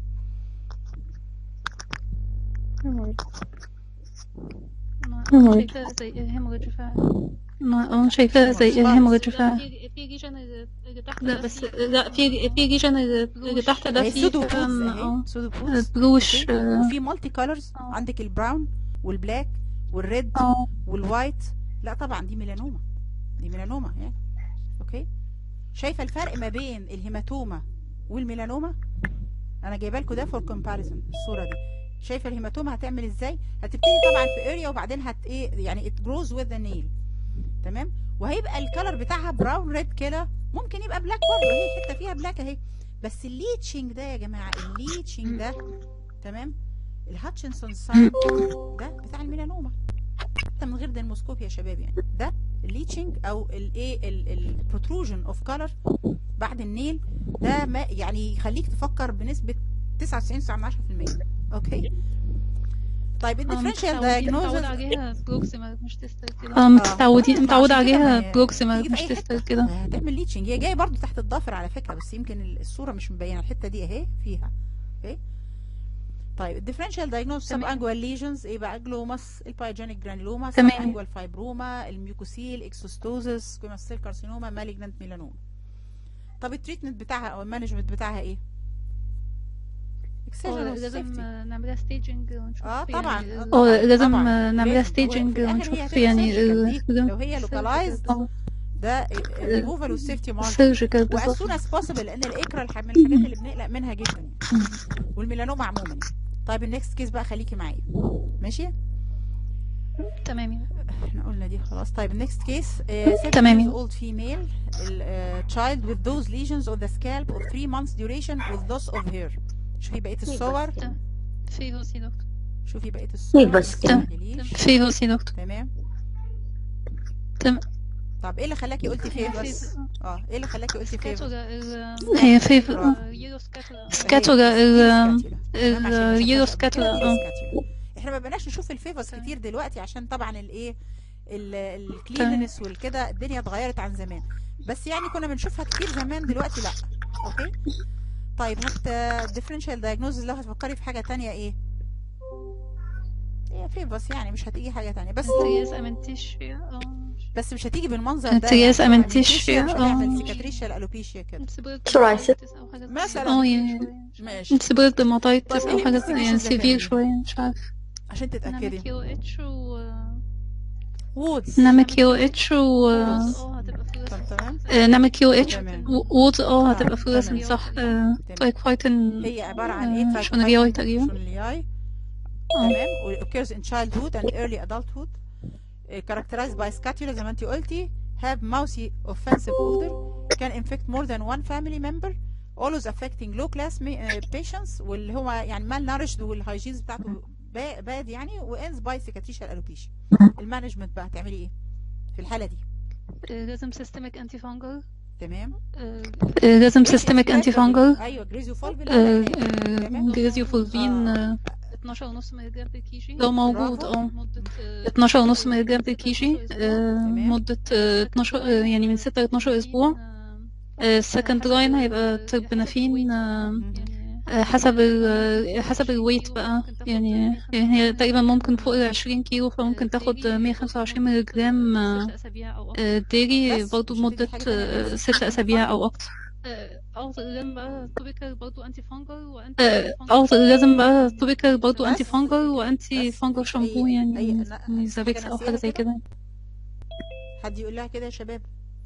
ما- هو- شايفاها زي هيموريدج فعلا ما اه شايفاها زي الهيموريدج فعلا في في ريجن اللي اللي تحت لا ده بس فيه- لا في في ريجن اللي تحت ده هي فيه سودو بوتس فعلا اهي اه سودو بوتس بلوش أوكي؟ اه وفي مالتي كولرز عندك البراون والبلاك والريد اه والوايت لا طبعا دي ميلانوما دي ميلانوما يعني اوكي شايفه الفرق ما بين الهيماتوما والميلانوما انا جايبه لكم ده فور كومباريزون الصوره دي شايفه الهيماتوما هتعمل ازاي هتبتدي طبعا في اريا وبعدين هت ايه يعني ات جروز وذ ذا نيل تمام وهيبقى الكلر بتاعها براون ريد كده ممكن يبقى بلاك برضه اهي حته فيها بلاك اهي بس الليتشنج ده يا جماعه الليتشنج ده تمام الهاتشنسون ساين ده بتاع الميلانوما حتى من غير ديموسكوب يا شباب يعني ده الليتشنج او الايه البروتروجن اوف كلر بعد النيل ده ما يعني يخليك تفكر بنسبه 99.9% اوكي طيب الديفرنشال متعود دايجنوزز عليها بروكسيمال مش تستر كده اه متعودين ما متعودة عشان كده ما عليها هي- بروكسيمال تيجي في مش أي حتة. تستر كده هتعمل ليتشنج هي جايه برضو تحت الضفر على فكره بس يمكن الصوره مش مبينه الحته دي اهي فيها اوكي طيب الديفرنشال دايجنوز سب تمام. انجوال ليجنز ايه بقى جلوماس البايجينيك جرانيلوما سب تمام. انجوال فايبروما الميوكوسيل اكسوستوزس سكويموس سيل كارسينوما مالجنانت ميلانوما طب التريتمنت بتاعها او المانجمنت بتاعها ايه اه اكسجين لازم وسيفتي نعملها ستيجنج ونشوف اه يعني طبعا ال- اه لازم طبعا. نعملها لازم. ستيجنج وفي الآخر هي ونشوف هتبقى يعني surgical دي. ال- لو هي لوكالايزد اه ده الريموفال والسيفتي مارك سيرجيكال واز بالظبط سون از بوسيبل لان الاكرا الح- من الحاجات اللي بنقلق منها جدا يعني والميلانوما عموما يعني. طيب النكست كيس بقى خليكي معايا ماشي تمام يعني. احنا قلنا دي خلاص طيب النكست كيس تمام. 7 years old female ال, uh, child with those lesions on the scalp of 3 months duration with loss of hair شوفي بقيه الصور تمام. في هوسي دكتور شوفي بقيه الصور بس ما كده. تستعجليش. في هوسي دكتور تمام تمام طب ايه اللي خلاكي قلتي فيفرز اه ايه اللي خلاكي قلتي فيفرز سكاتولا ال هي فيفر يلو سكاتولا سكاتولا ال تمام، عشان ال نشوفها يورو قبل سكاتولا كده، اه سكاتولا. احنا ما بقناش نشوف الفيفرز كتير دلوقتي عشان طبعا الايه الكليننس والكده الدنيا اتغيرت عن زمان بس يعني كنا بنشوفها كتير زمان دلوقتي لا اوكي طيب هت ديفرنشال دايجنوزز لو هتفكري في حاجه تانية ايه ايه هي فيفس يعني مش هتيجي حاجه تانية بس ترياس امنتيشيا اه بس مش هتيجي بالمنظر ده ترياس يعني امنتيشيا مش هتعمل اه سيكاتريشيا الالوبيشيا كده psoriasis مثلا اه يعني ماشي سبريد dermatitis طيب او ايه حاجة الانفستيجيشنز يعني اللي سيفير هتعمليها شوية مش عارف عشان تتاكدي كيو اتش و وودز نعمل كيو اتش و وودز طب تمام آه، نعمل كيو اتش تمام وودز اه اه هتبقى فلوسنت تمام صح تمام تايك فايتن هي عباره عن ايه شونرياي تقريبا شونلياي تمام و occurs in childhood and early adulthood uh, characterized by scatula زي ما انت قلتي have mousy offensive odor can infect more than one family member always affecting low class ma- uh, patients واللي هو يعني malnourished والهايجينز بتاعته با- bad يعني و ends by cicatricial alopecia المانجمنت بقى هتعملي ايه في الحاله دي آه، لازم سيستميك انتي فانجل تمام لازم سيستميك انتي فانجل ايوه جريزيو فولفي اللي هو العلاج جريزيو فولفين آه. 12 ونص مللي جرام بالكي جي لو موجود برافو. اه 12 ونص مللي جرام بالكي جي آه، مدة آه، 12 آه، يعني من 6 ل 12 أسبوع السكند لاين هيبقى تربنافين آه، آه، حسب ال حسب الويت بقى يعني يعني هي تقريبا ممكن فوق ال 20 كيلو فممكن تاخد 125 مللي جرام ديري برضه لمدة آه، ست أسابيع أو أكتر أو لازم بقى توبيكال برضه أنتي فانجل وأنتي أو لازم بقى توبيكال برضه أنتي فانجل وأنتي فانجل شامبو يعني زابيكس أو حاجة زي كده حد يقول لها كده يا شباب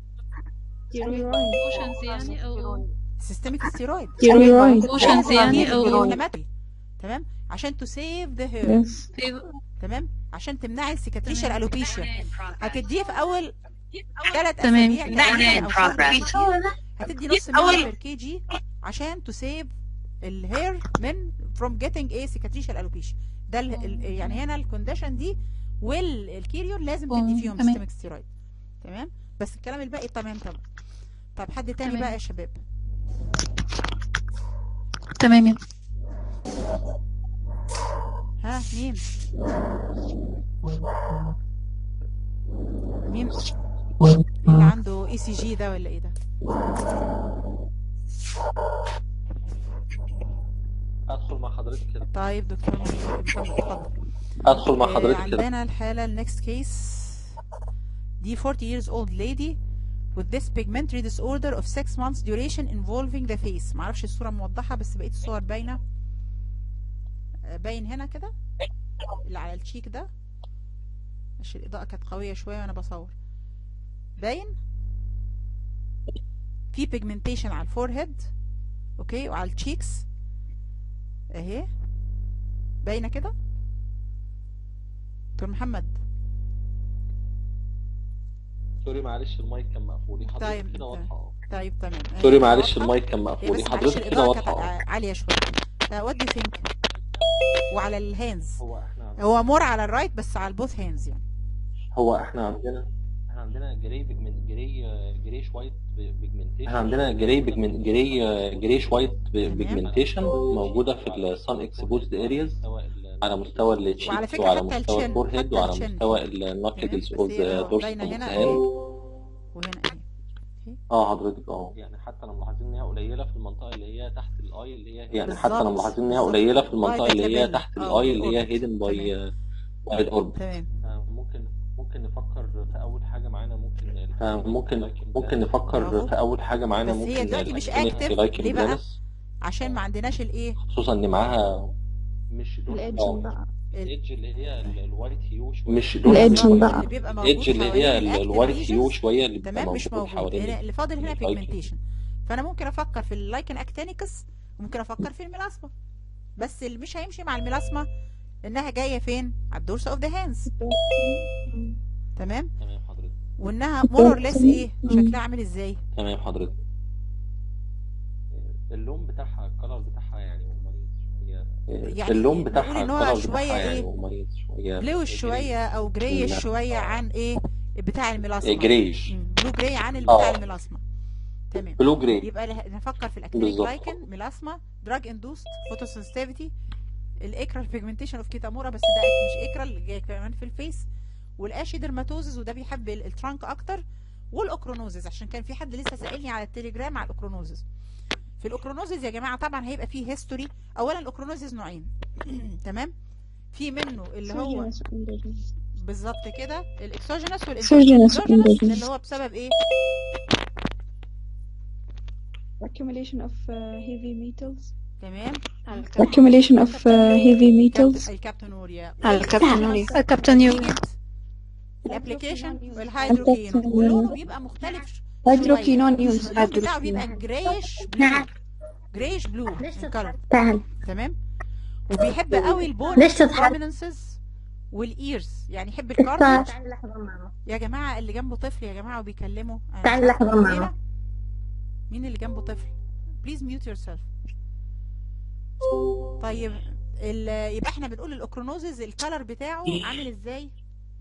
بوشنز يعني أو سيستميك ستيرويد ستيرويد. Potions يعني أو- تمام عشان تو سيف ذا هير Yes. تمام عشان تمنعي السيكاتريشيا الالوبيشيا هتديه في اول ثلاث تمام. اسابيع تقريباً أو شهر بالكتير. هتدي نص ملي بير كي جي عشان تو سيف الهير من فروم جيتنج ايه سيكاتريشيا الالوبيشيا ده ال- ال- يعني هنا الكونديشن دي والكيريون لازم آه، تدي فيهم تمام. سيستميك ستيرويد تمام بس الكلام الباقي تمام طبعا طب حد تاني تمام. بقى يا شباب تمام يعني. ها مين مين مين اللي عنده اي سي جي ده ولا ايه ده ادخل مع حضرتك كده طيب دكتور محمد اتفضل ادخل مع آه، حضرتك كده عندنا الحالة النكست كيس دي 40 years old lady with this pigmentary disorder of 6 months duration involving the face معرفش الصورة موضحة بس بقية الصور باينة آه، باين هنا كده اللي على الشيك ده عشان الإضاءة كانت قوية شوية وأنا بصور باين في pigmentation على الفورهيد اوكي وعلى التشيكس اهي باينة كده دكتور محمد سوري معلش المايك كان مقفول حضرتك طيب كده واضحه اه طيب تمام آه، سوري كده معلش واضحة؟ المايك كان هي مقفول بس معلش حضرتك كده الإضاءة كانت واضحه اه ع- عالية شوية فوات دو ثينك وعلى الهاندز هو احنا هو مور على الرايت بس على البوث هاندز يعني هو احنا عندنا احنا عندنا جراي بيجمنت جراي جريش وايت بيجمنتيشن احنا عندنا جراي بيجمنت جراي جريش وايت بيجمنتيشن موجوده في السان اكسبوزد ارياز على مستوى وعلى التشيكس فكرة وعلى حتى مستوى الشن الفورهيد حتى وعلى الشن مستوى النوكلز اوف بس هي ذا اه دورسال باينة هنا هاند اهي وهنا اهي اه حضرتك اه يعني حتى انا ملاحظين ان هي قليله في المنطقه اللي هي تحت الاي اللي هي يعني حتى انا بالظبط ملاحظين ان هي بالظبط قليله في المنطقه باي اللي هي بابيلا تحت اه الاي اللي هي اوربت هيدن باي تمام باي الاوربت تمام ممكن ممكن نفكر في اول حاجه معانا ممكن ممكن ممكن نفكر برافو في اول حاجه معانا بس هي ممكن دلوقتي مش الكلينيك اكتف لايكن ليه بقى بلانس عشان ما عندناش الايه خصوصا ان معاها مش الإيدج اه بقى الايدج اللي هي ال- الوايت هيو شويه مش الإيدج بالظبط بقى اللي بيبقى موجود الايدج اللي حوالين هي ال- الاكتف الوايت هيو ليجنز شويه اللي بيبقى تمام مش موجود موجود حوالين هنا اللي فاضل هنا اللايكن بيجمنتيشن فانا ممكن افكر في اللايكن اكتينيكس وممكن افكر في الميلاسما بس اللي مش هيمشي مع الميلاسما انها جايه فين على الدورس اوف ذا هاندز تمام تمام حضرتك وانها مور اور ليس ايه شكلها عامل ازاي تمام حضرتك اللون بتاعها الكلر بتاعها يعني مميز شويه يعني اللون نقول بتاعها ان هو الكلر شويه بتاعها يعني ايه مميز شويه بلوش شويه او جريش لا. شويه عن ايه بتاع الميلاسما جريش مم، بلو جراي عن بتاع اه الميلاسما تمام بلو جراي يبقى له- نفكر في الاكتينيك بالظبط لايكن ميلاسما دراج اندوست فوتوسنسيتيفيتي الاكرال بيجمنتيشن اوف كيتامورا بس ده مش اكرال اللي جاي كمان في الفيس والاشي درماتوزز وده بيحب ال- الترانك اكتر والاوكرونوزز عشان كان في حد لسه سائلني على التليجرام على الاوكرونوزز في الاوكرونوزز يا جماعه طبعا هيبقى فيه هيستوري اولا الاوكرونوزز نوعين تمام في منه اللي هو exogenous endogenous. بالظبط كده الاكسوجينس Exogenous والاندوجينس endogenous. اللي هو بسبب ايه accumulation of uh, heavy metals تمام accumulation of uh, heavy metals الكابتونوريا الكابتونوريا الكابتونوريا الابلكيشن والهيدروكين ولونه بيبقى مختلف hydroquinone اللون بتاعه بيبقى جريش بلو جريش بلو الكلر تعال تمام وبيحب قوي البون لسه اتحرك. prominences والايرز يعني يحب لسه الكارتج تعال لحظة ماما يا جماعه اللي جنبه طفل يا جماعه وبيكلمه أنا تعال مش عارفة لحظة مين ماما مين اللي جنبه طفل بليز ميوت يور سيلف طيب ال- يبقى احنا بنقول الاوكرونوزز الكالر بتاعه عامل ازاي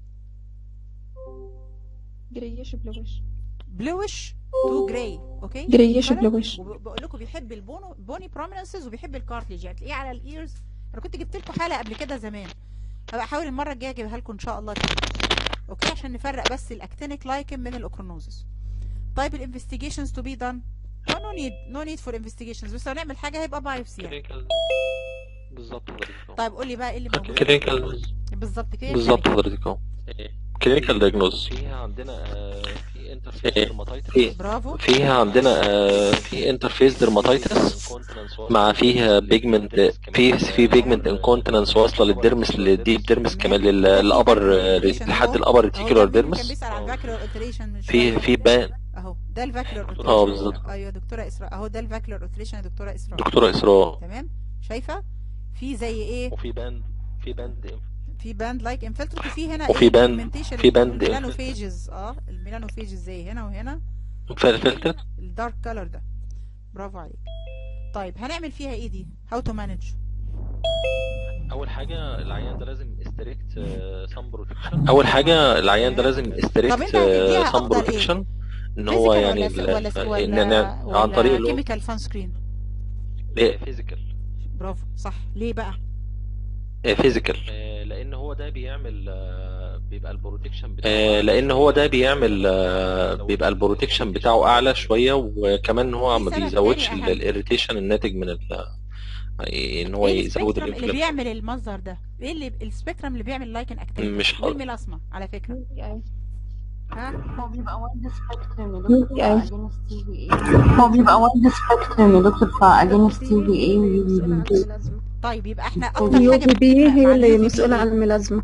grayish bluish بلوش تو جراي اوكي Grayish بالك؟ bluish. وبقول لكم بيحب البونو بوني بروميننسز وبيحب الكارتليج يعني تلاقيه على الايرز انا كنت جبت لكم حاله قبل كده زمان هبقى احاول المره الجايه اجيبها لكم ان شاء الله تاني اوكي عشان نفرق بس الاكتينيك لايكن من الاوكرونوزس طيب الانفستيجيشنز تو بي دان نو نيد نو نيد فور انفستيجيشنز بس لو نعمل حاجه هيبقى بايوبسي يعني كلينيكال بالظبط حضرتك اهو. طيب قول لي بقى ايه اللي موجود كلينيكال بالظبط كده بالظبط حضرتك اهو كلينيكال دايجنوز فيها عندنا آه، في انترفيس ديرماتيتس برافو فيها عندنا آه، في انترفيس ديرماتيتس مع فيها بيجمنت في في بيجمنت انكونتنس واصله للديرمس للديب ديرمس كمان لل- للابر آه، لحد الابر ريتيكولار كان ديرمس بيسال على الفاكيولار اوتريشن من في شويه في بان اهو ده الفاكيولار اوتريشن اه بالظبط ايوه دكتوره اسراء اهو ده الفاكيولار اوتريشن يا دكتوره اسراء دكتوره اسراء تمام شايفه في زي ايه وفي باند في باند في باند لايك انفلترت وفي هنا وفي ايه باند- pigmentation في باند الميلانوفيجز اه الميلانوفيجز زي هنا وهنا فلتر الدارك كلر ده برافو عليك طيب هنعمل فيها ايه دي هاو تو مانج اول حاجه العيان ده لازم استريكت سام بروتكشن اول حاجه العيان ده لازم طب استريكت انت هتديها سام افضل ايه بروتكشن ان هو فيزيكال يعني ولا ال- ولا إن- إن- ولا عن طريق ولا اللي هو كيميكال سان سكرين فيزيكال برافو صح ليه بقى فيزيكال لان هو ده بيعمل آه، بيبقى البروتكشن بتاعه لان هو ده بيعمل آه، بيبقى البروتكشن بتاعه اعلى شويه وكمان هو ما سبب بيزودش تاني أهم. الاريتيشن الناتج من ال ان هو ايه يزود السبيكترم اللي الانفلام بيعمل المصدر ده ايه اللي السبيكترم اللي بيعمل لايكن اكتيفيتي مش حاضر. والميلاسما على فكره ها هو بيبقى وايد سبيكترم يا دكتور فاجينست تي في اي هو بيبقى وايد سبيكترم يا دكتور فاجينست تي في اي ويو في بي طيب يبقى احنا اكتر اليو حاجه في بي هي مع اللي اليو في مسؤولة بي عن الميلازما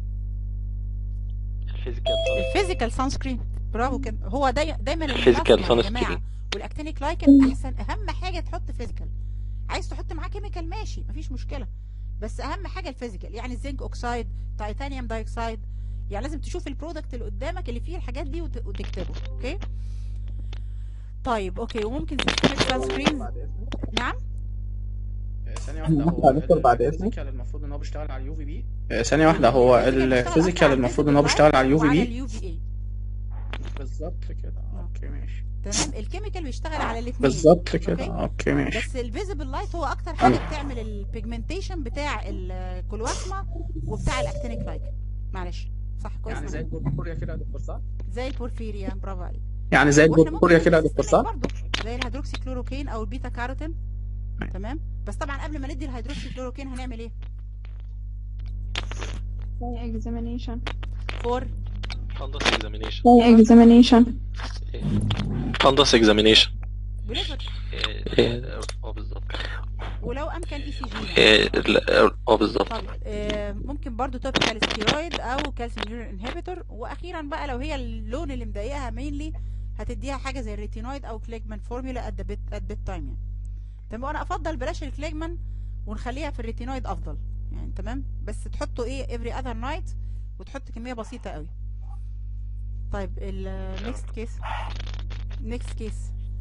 الفيزيكال سان سكرين برافو كده هو داي دايما الفيزيكال الميلاسما يا سان جماعه سكرين. والاكتينيك لايكن احسن اهم حاجه تحط فيزيكال عايز تحط معاه كيميكال ماشي مفيش مشكله بس اهم حاجه الفيزيكال يعني الزنك اوكسايد تيتانيوم دايوكسايد يعني لازم تشوف البرودكت اللي قدامك اللي فيه الحاجات دي وت- وتكتبه اوكي طيب اوكي وممكن سيستمك سان سكرين نعم ثانية واحدة هو دكتور بعد إذنك. الفيزيكال المفروض ان هو بيشتغل على اليو في بي ثانية واحدة هو الفيزيكال المفروض ان هو بيشتغل على اليو في وعلى بي اليو في اي بالظبط كده اوكي ماشي تمام الكيميكال بيشتغل على الاثنين بالظبط كده اوكي ماشي بس الفيزيبل لايت هو اكتر حاجه بتعمل البيجمنتيشن بتاع الكلواسما وبتاع الاكتينيك لايك معلش صح كويس يعني زي البورفوريا كده يا دكتور صح؟ زي البورفيريا برافو عليك يعني زي واحنا البورفوريا ممكن كده يا دكتور صح؟ برضه زي الهيدروكسي كلوروكين او البيتا كاروتين تمام بس طبعا قبل ما ندي الهيدروكسي كلوروكين هنعمل ايه examination فور فندس اكزامينيشن examination فندس اكزامينيشن بليفر اه بالظبط ولو امكن اي سي جي إيه، لا، اه بالظبط طب آه، ممكن برضو توبيكال ستيرويد او كالسيوم يورين انهبيتور واخيرا بقى لو هي اللون اللي مضايقها مينلي هتديها حاجه زي الريتينويد او كليجمان فورمولا ات بيت ات بيت تايم يعني تمام وانا افضل بلاش الكليجمان ونخليها في الريتينويد افضل يعني تمام بس تحطوا ايه افري اذر نايت وتحط كميه بسيطه قوي طيب النكست كيس نكست كيس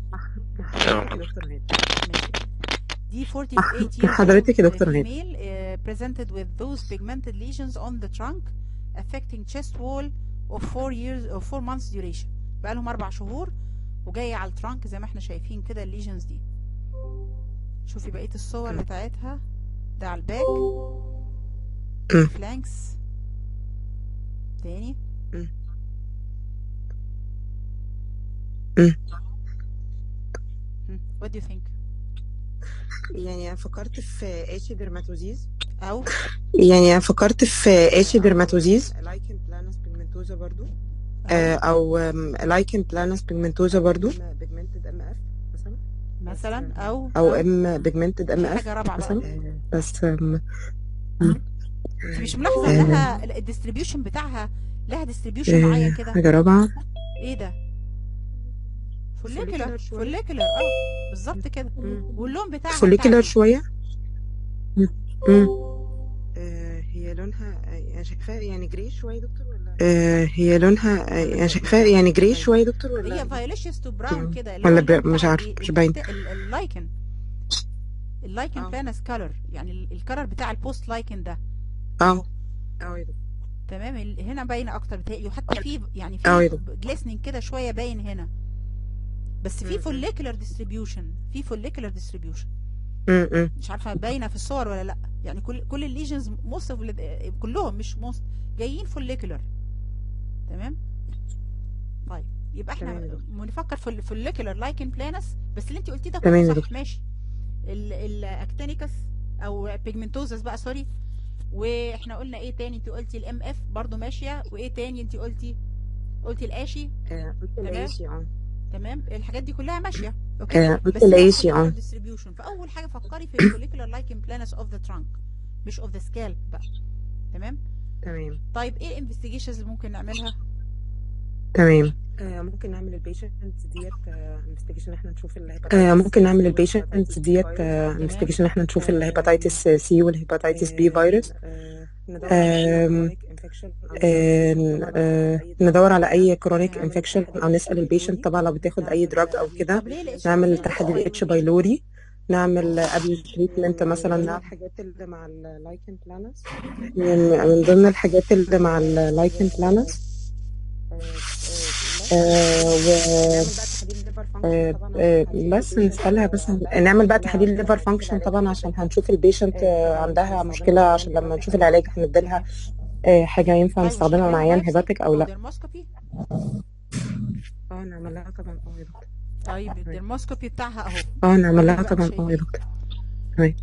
دي 48 years حضرتك يا old دكتور هند. female uh, presented with those pigmented lesions on the trunk affecting chest wall of 4 years or 4 months duration بقى لهم اربع شهور وجايه على الترانك زي ما احنا شايفين كده الليجنز دي شوفي بقيه الصور بتاعتها ده على الباك فلانكس تاني what do you think يعني انا فكرت في اتش درماتوزيز او يعني أنا فكرت في ايشي درماتوزيز لايكن بلانس بيجمنتوزا برضو آه، او لايكن بلانس بيجمنتوزا برضو بيجمنتد ام اف مثلا مثلا او او ام بيجمنتد ام في اف حاجه رابعه مثلا بقى بس آم، انت مش ملاحظه آه، انها الديستريبيوشن بتاعها لها ديستريبيوشن معين آه، كده حاجة رابعة ايه ده فوليكولر فوليكولر اه بالظبط كده واللون بتاعها فوليكولر بتاع شوية مم. مم. هي لونها يعني شايفاها يعني جري شوية دكتور ولا هي لونها يعني شايفاها يعني جري شوية دكتور ولا هي فايوليشيوس تو براون كده اللي ولا هو بر- اللون مش بتاع عارف ال- مش باين الست- ال- اللايكن اللايكن اه بلانس كولر يعني ال- الكلر بتاع البوست لايكن ده اه اه يا دكتور تمام ال- هنا باينه اكتر بتهيألي وحتى في يعني اه يا في دكتور جليسنينج كده شويه باين هنا بس في مم. فوليكولر ديستريبيوشن في فوليكولر ديستريبيوشن مم. مم. مش عارفه باينه في الصور ولا لا يعني كل كل الليجنز موست كلهم مش موست جايين فوليكولر تمام طيب يبقى احنا تمام يا دكتور بنفكر في الفوليكولر لايكن بلانس بس اللي انت قلتيه ده تمام كله يا صح دكتور ماشي الاكتينيكس او بيجمنتوزس بقى سوري واحنا قلنا ايه تاني انت قلتي الام اف برضو ماشيه وايه تاني انت قلتي قلتي الاشي آه، قلت تمام العيشي اه تمام الحاجات دي كلها ماشيه اوكي آه، قلت بس هي العيشي follicular اه distribution فاول حاجه فكري في الفوليكولار لايكن بلانس اوف ذا ترانك مش اوف ذا سكالب بقى تمام تمام طيب ايه الانفستيجيشنز اللي ممكن نعملها تمام آه، ممكن نعمل البيشنت ديت انفستيجيشن احنا نشوف آه، ممكن نعمل البيشنت ديت تمام انفستيجيشن احنا نشوف الهيباتيتس سي والهيباتيتس بي فيروس آم، آم، آه، ندور على اي كرونيك انفكشن او نسال البيشنت طبعا لو بتاخد اي دراج او كده طب ليه الاتش نعمل بايلوري تحديد اتش بايلوري نعمل قبل التريتمنت مثلا نعمل الحاجات اللي مع اللايكن بلانس من ضمن الحاجات اللي مع اللايكن بلانس آه و آه آه بس نسألها بس هن- نعمل بقى تحاليل ليفر فانكشن طبعا عشان هنشوف البيشنت آه، عندها مشكلة عشان لما نشوف العلاج هنديلها آه، حاجة ينفع طيب مش نستخدمها مع هنعملها عيان بايوبسي هيباتيك أو او لا ديرموسكوبي اه نعملها طبعا اه يا دكتور طيب الديرموسكوبي بتاعها اهو اه نعملها قولي بقى طبعا شايفه اه يا ايه دكتور تمام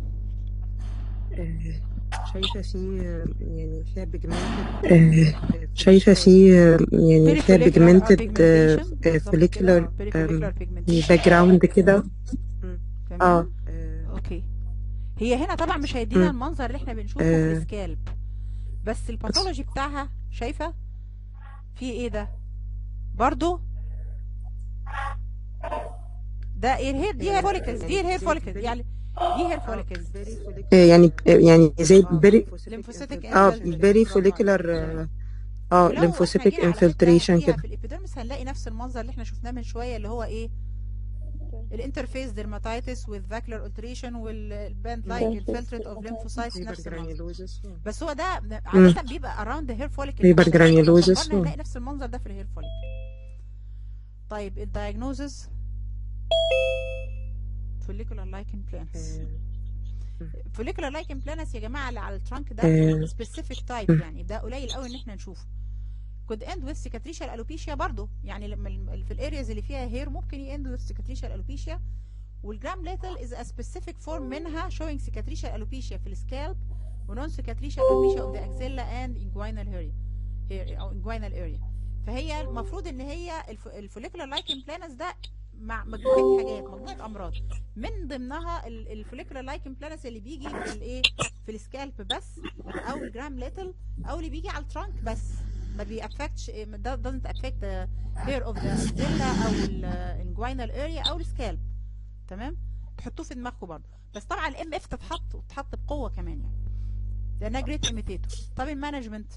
آه، شايفة في يعني فيها بيجمنتد شايفة في يعني فيها peripheral بيجمنتد pigmentation بالظبط كده فوليكولار peripheral pigmentation باك جراوند كده اه تمام اوكي هي هنا طبعا مش هيدينا مم. المنظر اللي احنا بنشوفه في آه، السكالب بس الباثولوجي بتاعها شايفه في ايه ده برضو ده ايه هير دي هير فوليكلز دي هير فوليكلز يعني دي هير فوليكلز آه، يعني يعني زي بيري ليمفوسيتك اه انفلتريشن بيري برافو عليك فوليكولار اه ولو احنا ليمفوسيتك جينا على فكره انفلتريشن فيها كده في الابيدرمس هنلاقي نفس المنظر اللي احنا شفناه من شويه اللي هو ايه الانترفيس ديرماتيتس with vacuolar alteration والباند لايك infiltrate of lymphocytes نفس المنظر بس هو ده عادة بيبقى around the hair follicle هيبر نفسها يعني لو جرانيولوزس كبرنا هنلاقي نفس المنظر ده في الهير follicle طيب الدايجنوزز follicular lichen planus follicular lichen planus يا جماعة اللي على الترانك ده آه، specific type يعني ده قليل قوي ان احنا نشوفه could end with cicatricial alopecia برضو يعني لما ال- في الارياز اللي فيها هير ممكن ي end with cicatricial alopecia والجرام ليتل is a specific form منها showing cicatricial alopecia في السكالب ونون cicatricial alopecia of the axilla and inguinal area here او inguinal area فهي المفروض ان هي الفوليكولار لايكن بلانس ده مع مجموعه حاجات مجموعه امراض من ضمنها الفوليكولار لايكن بلانس اللي بيجي في الايه في السكالب بس او الجرام ليتل او اللي بيجي على الترانك بس ما بيأفكتش doesn't affect the hair of the axilla او الانجوينال area او السكالب تمام تحطوه في دماغكم برضه بس طبعا الام اف تتحط وتتحط بقوه كمان يعني لانها جريت ايميتيتور طب المانجمنت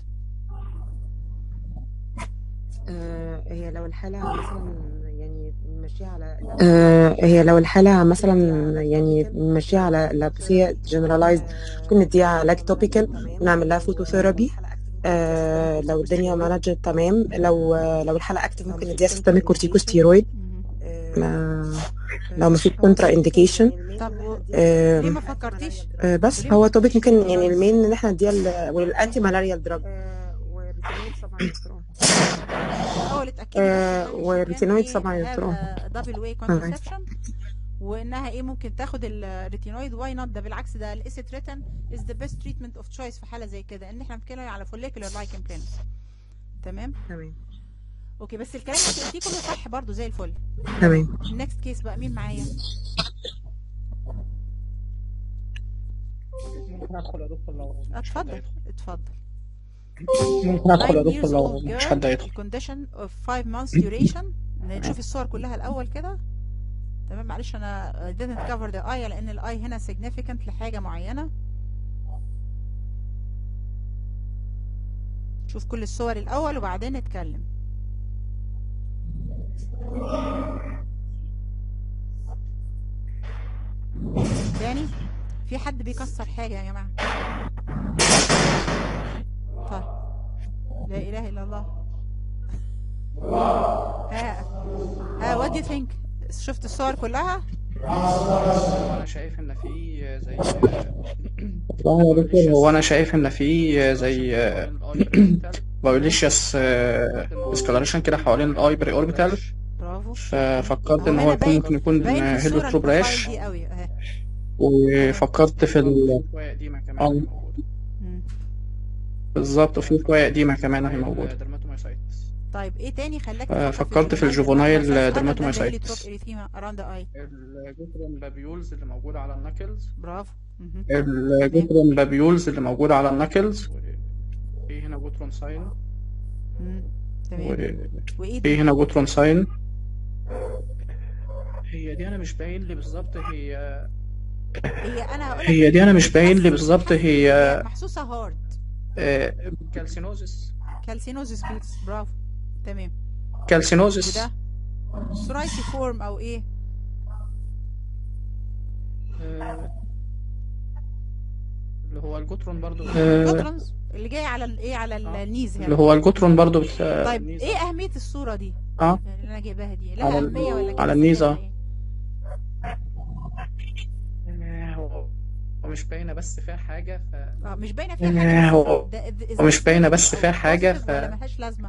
آه، هي لو الحالة مثلا يعني ماشية على آه، هي لو الحالة مثلا يعني ماشية على لابسية جنرالايزد ممكن نديها علاج توبيكال ونعمل لها فوتوثيرابي آه، لو الدنيا مانجت تمام لو لو الحالة اكتف ممكن نديها سيستميك كورتيكوستيرويد آه، لو ما فيش كونترا انديكيشن طب و- ليه ما فكرتيش بس هو توبيك ممكن يعني المين ان احنا نديها ال- والانتي مالاريال دراج الاول اتاكدي آه، بس ان والريتينويد she can طبعا have يدكتور a double way contraception وانها ايه ممكن تاخد الريتينويد واي نوت ده بالعكس ده الاسيتريتين از ذا بيست تريتمنت اوف تشويس في حاله زي كده ان احنا بنتكلم على فوليكولار لايكن بلانس تمام تمام اوكي بس الكلام اللي قلتيه كله صح برضو زي الفل تمام النكست كيس بقى مين معايا ممكن ادخل يا دكتور لو مش حد اتفضل هيدخل اتفضل ممكن ادخل يا 9 دكتور years لو old مش girl حد هيدخل condition of 5 months duration نشوف الصور كلها الاول كده تمام معلش انا I didn't cover the eye لان الاي هنا significant لحاجه معينه شوف كل الصور الاول وبعدين نتكلم تاني في حد بيكسر حاجه يا جماعه طيب لا اله الا الله ها ها what do you think شفت الصور كلها انا شايف ان في زي والله يا دكتور هو انا شايف ان في زي بايوليشيوس اسكالريشن كده حوالين الاي بري اوربيتال برافو ففكرت هو ان هو هنا يكون باين ممكن يكون باين في الصوره هيلوتروب البروفايل راش دي قوي اهي وفكرت في ال قديمة كمان اه موجودة مم. بالظبط وفي شوية قديمة كمان اهي موجودة الدرماتومايسايتس طيب ايه تاني خلاك آه، تفكر فكرت في الجوفنايل الجوفنايل dermatomyositis other than the dermatomyositis. heliotrope erythema around the eye الجوترين بابيولز اللي موجودة على النكلز برافو مهم. الجوترين بابيولز اللي موجودة على النكلز في هنا جوترون ساين مم. تمام وايه في دي هنا جوترون ساين هي دي انا مش باين لي بالظبط هي هي انا هقول لك هي دي انا مش باين لي بالظبط هي هي محسوسه هارد آه، كالسينوزس كالسينوزيس بيتس برافو تمام كالسينوزس وده سورايسي فورم او ايه آه، اللي هو الجوترون برضو آه، جوترونز اللي جاي على الايه على ال- النيز اللي هنا هو الجوترون برضو بت... طيب ايه اهميه الصوره دي اه اللي انا جايباها دي على لها ال- اهميه ولا كده على النيز سهلة اه إيه؟ آه، هو هو مش باينة بس فيها حاجة ف اه مش باينه فيها آه، حاجه هو ده ده- إذا هو مش كانت باينة negative بس أو فيها حاجة positive ف ولا ملهاش لازمه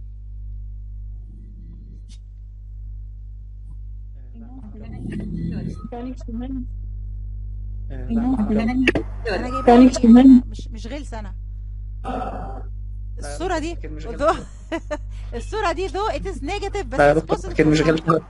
انا جايباها لك مش مش غلس انا الصوره دي أكيد مش غلس. ذو الصوره دي ذو ات از نيجاتيف بس لا يا it's دكتور positive اكيد مش for غلط some.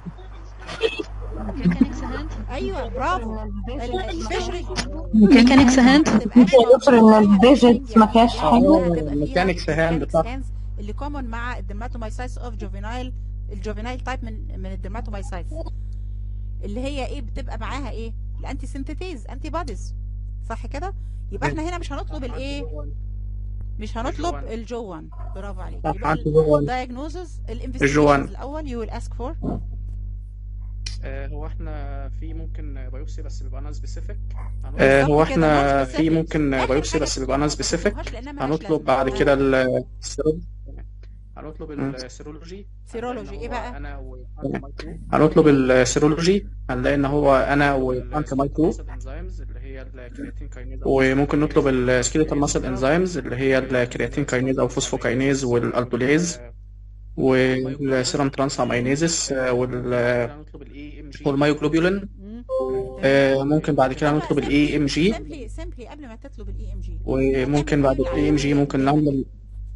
ايوه برافو الفيشري ميكانيكس هاند يا دكتور ان الديجيت ما فيهاش حاجة ميكانيكس هاند صح اللي كومن مع الدرماتومايسايتس اوف جوفينايل الجوفينايل تايب من من الدرماتومايسايتس اللي هي ايه بتبقى معاها ايه الانتي سينثيتيز انتي بوديز صح كده يبقى احنا هنا مش هنطلب الايه مش هنطلب الجو 1 برافو عليك صح، يبقى أنتي جو 1. الدايجنوزز الجو 1. الانفستيجيشنز الاول يو ويل اسك فور آه، هو احنا في ممكن بايوبسي بس بيبقى نون سبيسيفيك آه، هو بالظبط كده، احنا non في specific. ممكن آخر بايوبسي حاجة بس بيبقى نون ما سبيسيفيك تطلبوهاش لأنها ملهاش هنطلب لازمة. بعد ها. كده السيرولوجي هنطلب مم. السيرولوجي سيرولوجي ايه بقى انا و هنطلب السيرولوجي هنلاقي ان هو انا وانت مايكرو انزيمز اللي هي الكرياتين كاينيز وممكن نطلب السكيليتال ماسل انزيمز اللي هي الكرياتين كاينيز او فوسفوكاينيز والالدوليز والسيرم ترانس امينيزس وال هنطلب الاي ام جي والمايوجلوبولين مم. آه، ممكن بعد كده نطلب الاي ام جي سيمبلي سيمبلي قبل ما تطلب الاي ام جي وممكن بعد الاي ام جي ممكن نعمل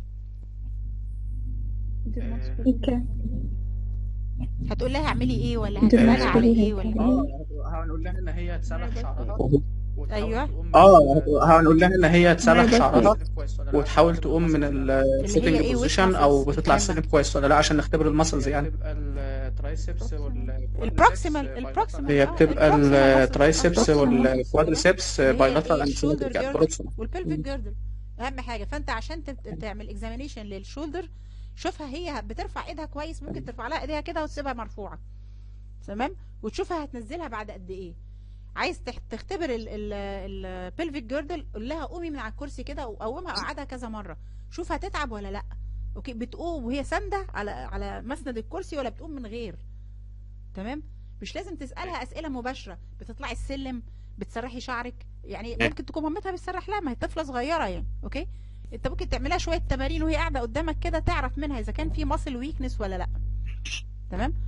هتقول لها اعملي ايه ولا هتسالها على ايه ولا ايه اه هنقول لها ان هي تسرح شعرها وتحاول أيوة. تقوم اه هنقول لها ان هي تسرح شعرها كويس ولا لا وتحاول تقوم من السيتنج إيه بوزيشن with او muscles بتطلع بتتجمع. السلم كويس ولا لا عشان نختبر المسلز يعني بتبقى الترايسبس وال البروكسيمال البروكسيمال هي آه، بتبقى البروكسيمال الترايسبس muscles. والكوادريسبس اللي هي بايلاترال الإيه؟ اند سيمتريك shoulder يعني girdle بروكسيمال والبلفيك جيردل اهم حاجه فانت عشان تت- تعمل اكزامينيشن للشولدر شوفها هي بترفع ايدها كويس ممكن ترفع لها ايديها كده وتسيبها مرفوعه تمام وتشوفها هتنزلها بعد قد ايه عايز تح- تختبر البلفيك جيردل قول لها قومي من على الكرسي كده وقومها وقعدها كذا مره شوف هتتعب ولا لا اوكي بتقوم وهي سانده على على مسند الكرسي ولا بتقوم من غير تمام مش لازم تسالها اسئله مباشره بتطلعي السلم بتسرحي شعرك يعني ممكن تكون مامتها بتسرح لها ما هي طفله صغيره يعني اوكي انت ممكن تعملها شويه تمارين وهي قاعده قدامك كده تعرف منها اذا كان في ماسل ويكنس ولا لا تمام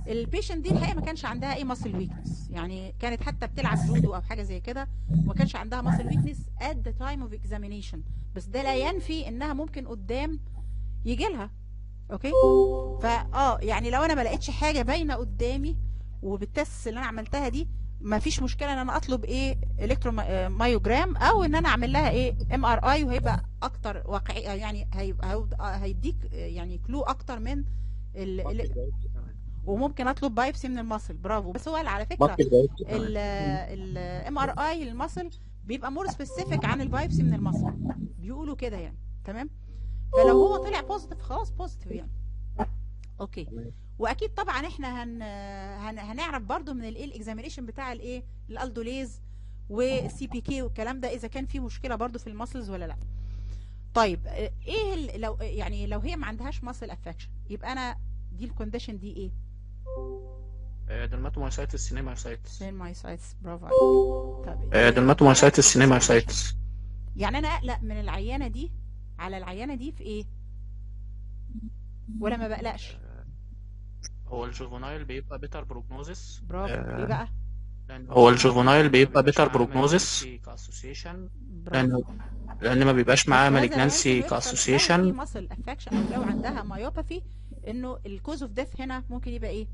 البيشنت دي الحقيقه ما كانش عندها اي ماسل ويكنس يعني كانت حتى بتلعب جودو او حاجه زي كده وما كانش عندها ماسل ويكنس at the time of examination بس ده لا ينفي انها ممكن قدام يجي لها اوكي فا اه يعني لو انا ما لقيتش حاجه باينه قدامي وبالتست اللي انا عملتها دي ما فيش مشكله ان انا اطلب ايه الكترو مايوجرام او ان انا اعمل لها ايه ام ار اي وهيبقى اكتر واقعي يعني هيبقى هيبقى- هيديك يعني كلو اكتر من ال... ال... وممكن اطلب بايبسي من المصل برافو بس هو على فكره ممكن بايبسي كمان. الام ار اي للمصل بيبقى مور سبيسيفيك عن البايبسي من المصل بيقولوا كده يعني تمام فلو هو طلع بوزيتيف خلاص بوزيتيف يعني اوكي واكيد طبعا احنا هن... هن... هنعرف برضو من الايه الاكزامينيشن بتاع الايه الالدوليز والسي بي كي والكلام ده اذا كان في مشكله برضو في المسلز ولا لا طيب آه، ايه ال... لو يعني لو هي ما عندهاش ماسل افكشن يبقى انا دي الكونديشن دي ايه دلماتومايسايتس سينيمايسايتس سينمايسايتس برافو عليك طب دلماتومايسايتس سينيمايسايتس يعني انا اقلق من العيانه دي على العيانه دي في ايه ولا ما بقلقش هو الجوفونايل بيبقى بيتر بروجنوزس برافو ليه بقى هو الجوفونايل بيبقى بيتر بروجنوزس لان برافو لان ما بيبقاش معاه بس هذا لا مالجنانسي يحتمل لو في كاسوسيشن ماسل افكشن او لو عندها مايوباثي انه الكوز اوف ديث هنا ممكن يبقى ايه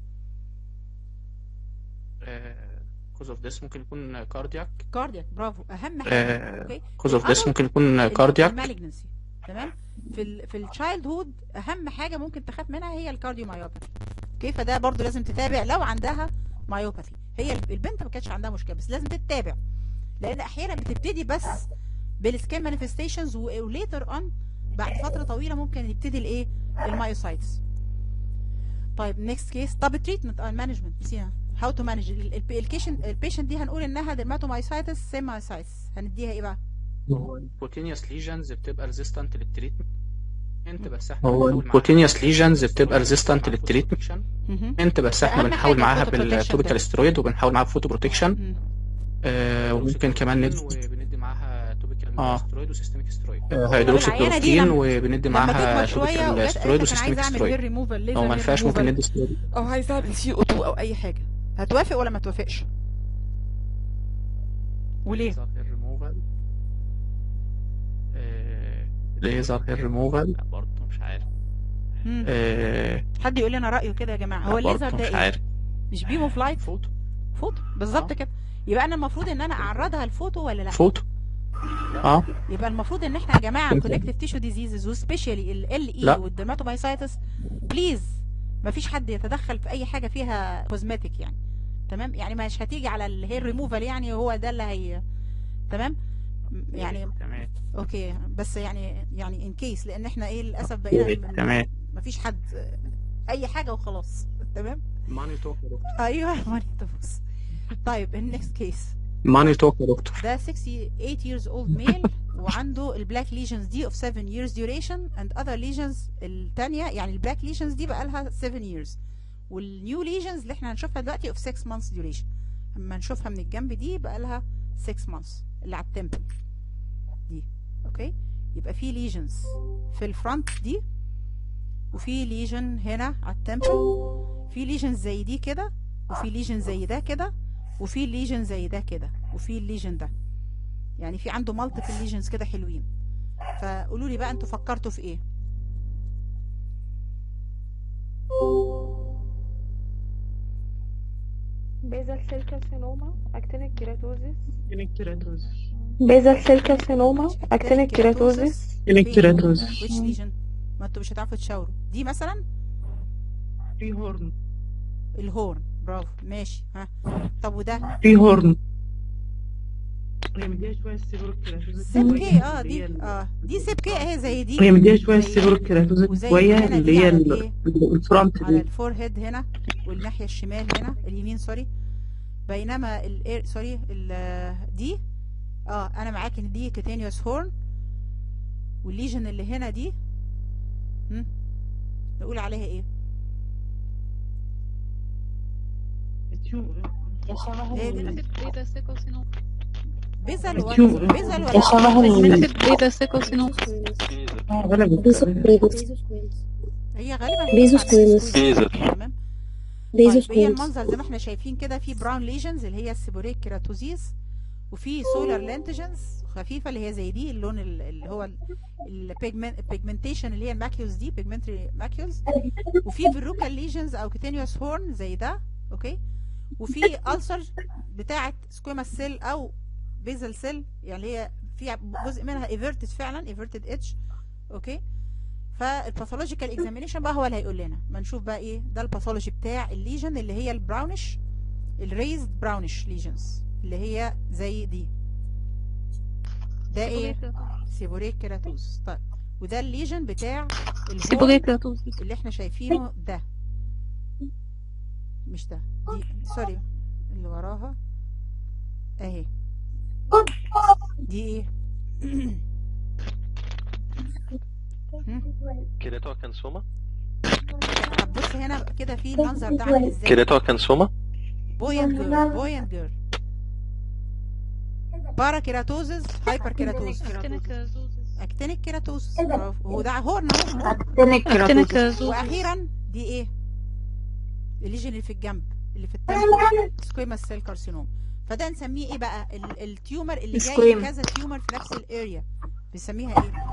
كوز اوف ديس ممكن يكون كاردياك كاردياك برافو اهم حاجه آه، اوكي كوز اوف ديس ممكن يكون كاردياك المالجنسي تمام في ال في التشايلد هود اهم حاجه ممكن تخاف منها هي الكارديو مايوباثي اوكي فده برضو لازم تتابع لو عندها مايوباثي هي البنت ما كانتش عندها مشكله بس لازم تتابع لان احيانا بتبتدي بس بالسكين مانيفستيشنز وليتر اون بعد فتره طويله ممكن يبتدي الايه المايوسايتس طيب نيكست كيس طب التريتمنت او المانجمنت نسينا هاو تو مانج البيشنت دي هنقول انها ديرماتومايسايتس سيمايسايتس هنديها ايه بقى الكوتينيوس ليجنز بتبقى ريزيستنت للتريتمنت بس احنا هو بنحاول معاها الكوتينيوس ليجنز بتبقى ريزيستنت مع للتريتمنت الفوتو انت بس احنا فأهم بنحاول حاجة معاها الفوتو protection بالتوبيكال ده. ستيرويد وبنحاول معاها بفوتو بروتكشن مم. آه وممكن كمان ندي وبندي معاها توبيكال اه سترويد وسيستميك سترويد آه، هيدروكسي العيانة دي كلوروكين لما- وبندي لما معاها تكبر شويه توبيكال وجت سترويد قالت لك انا وسيستميك عايزه اعمل سترويد هير ريموفال لو ليزر ما هير ينفعش ممكن ريموفال ندي سترويد او عايزه اعمل سي او 2 او اي حاجه هتوافق ولا ما توافقش وليه الريموفال ليزر هير ريموفال برضه مش عارف مم. آه حد يقول لنا رايه كده يا جماعه هو الليزر برضه ده مش ايه عارف مش بيمو فلايت فوتو فوتو بالظبط كده يبقى انا المفروض ان انا اعرضها لفوتو ولا لا فوتو اه يبقى المفروض ان احنا يا جماعه انت- كولكتيف تيشو ديزيزز وسبيشالي ال اي لا. والدرماتومايسايتس بليز ما فيش حد يتدخل في اي حاجه فيها كوزماتيك يعني تمام يعني مش هتيجي على الهير ريموفال يعني هو ده اللي هي تمام م- يعني تمام اوكي بس يعني يعني ان كيس لان احنا ايه للاسف بقينا من- تمام ما فيش حد اي حاجه وخلاص تمام ماني توك يا دكتور ايوه ماني تفوس طيب النكست كيس ماني توك يا دكتور ده 68 years old male وعنده البلاك ليجنز دي of 7 years duration and other lesions التانية يعني البلاك ليجنز دي بقى لها 7 years والنيو ليجنز اللي احنا هنشوفها دلوقتي of 6 months duration اما نشوفها من الجنب دي بقى لها 6 months اللي على التمبل دي اوكي يبقى في ليجنز في الفرونت دي وفي ليجن هنا على التمبل في ليجن زي دي كده وفي ليجن زي ده كده وفي ليجن زي ده كده وفي الليجن ده يعني في عنده مالتيبل ليجنز كده حلوين فقولوا لي بقى انتوا فكرتوا في ايه بيزل سيل كارسينوما اكتينيك كيراتوزيس كيراتوزيس بيزل سيل كارسينوما اكتينيك كيراتوزيس كيراتوزيس ويتش ليجن ما انتوا مش هتعرفوا تشاوروا دي مثلا في هورن الهورن برافو ماشي ها طب وده في هورن هي مديها شويه السيبروك كيراتوزيس سيب كي اه دي اه دي سيب كي اهي زي دي هي مديها شويه زي- السيبروك كيراتوزيس وزي شويه هنا اللي دي هي على ال- الايه الفرونت على دي الفور هيد هنا والناحيه الشمال هنا اليمين سوري بينما الاير سوري ال- دي اه انا معاك ان دي كيتانيوس هورن والليجن اللي هنا دي هم؟ نقول عليها ايه ايه دي بيتا سيكوسينوم بيزل ولا التيوب. بيزل يا شبه ولا ال- بيتا سيكوسينوم غلبت هي غالبا بيزو هتبقى سكويموس. سكويموس. بيزل. تمام طيب هي بيزوسبورز المنظر زي ما احنا شايفين كده في براون ليجنز اللي هي السيبوريك كيراتوزيس وفي سولار لينتجنز خفيفه اللي هي زي دي اللون ال- اللي هو البيجمنتيشن اللي هي الماكيولز دي بيجمنتري ماكيولز وفي فيروكال ليجنز او كوتينيوس هورن زي ده اوكي وفي ألسر بتاعه سكويما سيل او بيزل سيل يعني هي في جزء منها ايفيرتد فعلا ايفيرتد اتش اوكي فالباثولوجيكال اكزامينيشن بقى هو اللي هيقول لنا ما نشوف بقى ايه ده الباثولوجي بتاع الليجن اللي هي البراونش الريزد براونش ليجنز اللي هي زي دي ده ايه سيبوريك كيراتوز طيب وده الليجن بتاع الهون سيبوريك كيراتوز اللي احنا شايفينه ده مش ده دي سوري اللي وراها اهي دي ايه كيراتو كانسوما طب بص هنا كده في المنظر ده عامل ازاي كيراتو كانسوما بوينت جير بوينت جير بارا كيراتوزز هايبر كيراتوز اكتينيك كيراتوز برافو هو ده هورن اهو اكتينيك أكتينيك كيراتوز كيراتوز واخيرا دي ايه الليجن اللي في الجنب اللي في التمبل سكويما سيل كارسينوم فده نسميه ايه بقى ال- التيومر اللي جاي سكويما. كذا تيومر في نفس الاريا بنسميها ايه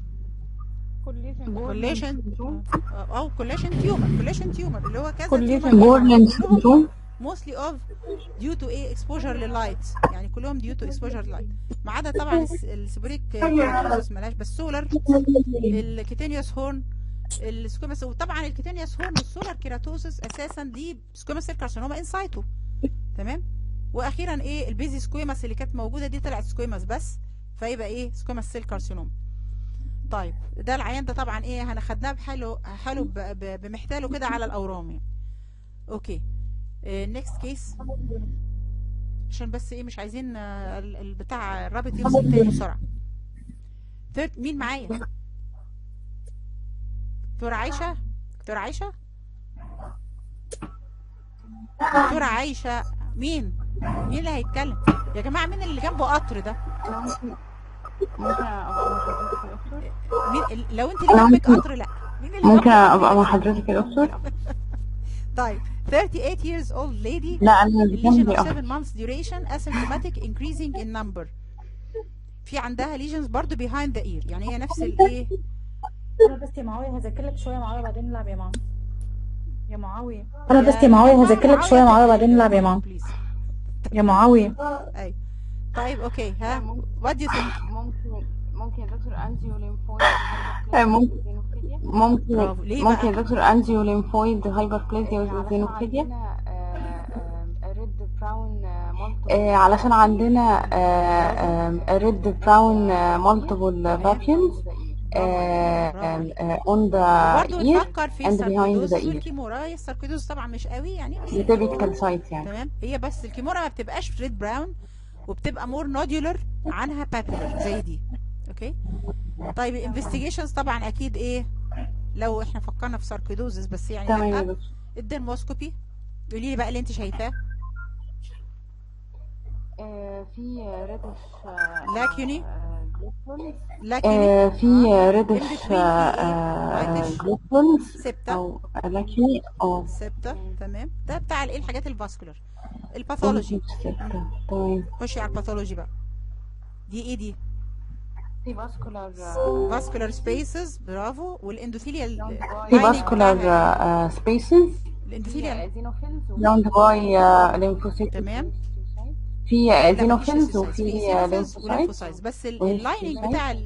كوليشن او كوليشن تيومر كوليشن تيومر اللي هو كذا Collagen. تيومر جورنان سندروم موستلي اوف ديو تو ايه اكسبوجر لللايت يعني كلهم ديو تو اكسبوجر للايت ما عدا طبعا الس- السيبوريك كيراتوزس ملهاش بس سولار الكيتينيوس هورن السكويماس وطبعا الكيتينيوس هورن والسولار كيراتوزس اساسا دي سكويماس سيل كارسينوما انسايتو تمام واخيرا ايه البيزي سكويماس اللي كانت موجوده دي طلعت سكويماس بس فيبقى ايه سكويماس سيل كارسينوما طيب ده العيان ده طبعا ايه هناخدناه بحاله حاله ب- ب- بمحتاله كده على الاورام يعني اوكي نيكست كيس عشان بس ايه مش عايزين آه، ال- البتاع الرابط يوصل تاني بسرعه ثيرد مين معايا دكتورة عايشة دكتورة عايشة دكتورة عايشة مين مين اللي هيتكلم يا جماعة مين اللي جنبه قطر ده انا ممكن ممكن ابقى مع حضرتك يا دكتور مين ال- لو انت اللي أنا جنبك ممكن- قطر لا مين اللي ممكن جنبك ابقى مع حضرتك يا دكتور طيب 38 years old lady لا انا lesion جنبي of اه 7 months duration asymptomatic increasing in number في عندها lesions برضو behind the ear يعني هي نفس الايه انا بس يا معاوية هذاكر لك شوية معاوية بعدين نلعب يا معاوية يا معاوية يا- انا بس يا معاوية هذاكر لك شوية معاوية بعدين نلعب يا معاوية بليز يا معاوية اي طيب اوكي ها what do you think ممكن ممكن يا دكتور انجيو ليمفويد ممكن ممكن برافو. ليه ممكن بقى؟ يا دكتور انجيو ليمفويد هايبربليزيا وزينوفيليا ريد براون آه علشان عندنا ريد براون مالتيبل بابيونز اون ذا برضه ear بنفكر في and behind الساركيدوز the ear والكيمورا الساركيدوز طبعا مش قوي يعني بس the typical site يعني تمام هي بس الكيمورا ما بتبقاش ريد براون وبتبقى مور نودولر عنها بابيلر زي دي اوكي طيب الانفستيجيشنز طبعا اكيد ايه لو احنا فكرنا في ساركيدوزس بس يعني تمام يا لا دكتور الدرموسكوبي قولي لي بقى اللي انت شايفاه في ريدش لاكيوني آه لاكيوني في ريدش in between في ايه whitish جلوبولز سبتة او لاكيوني اه سبتة تمام ده بتاع الايه الحاجات الفاسكولار الباثولوجي تمام خشي على الباثولوجي بقى دي ايه دي في فاسكولار فاسكولار سبيسز برافو والاندوثيليال في فاسكولار سبيسز الاندوثيليال ايزينوفيلز bound by lymphocytes تمام في لا مفيش ايزينوفيلز lymphocytes، وفي في ايزينوفيلز lymphocytes وليمفوسايتس بس ال- اللايننج lymphocytes. بتاع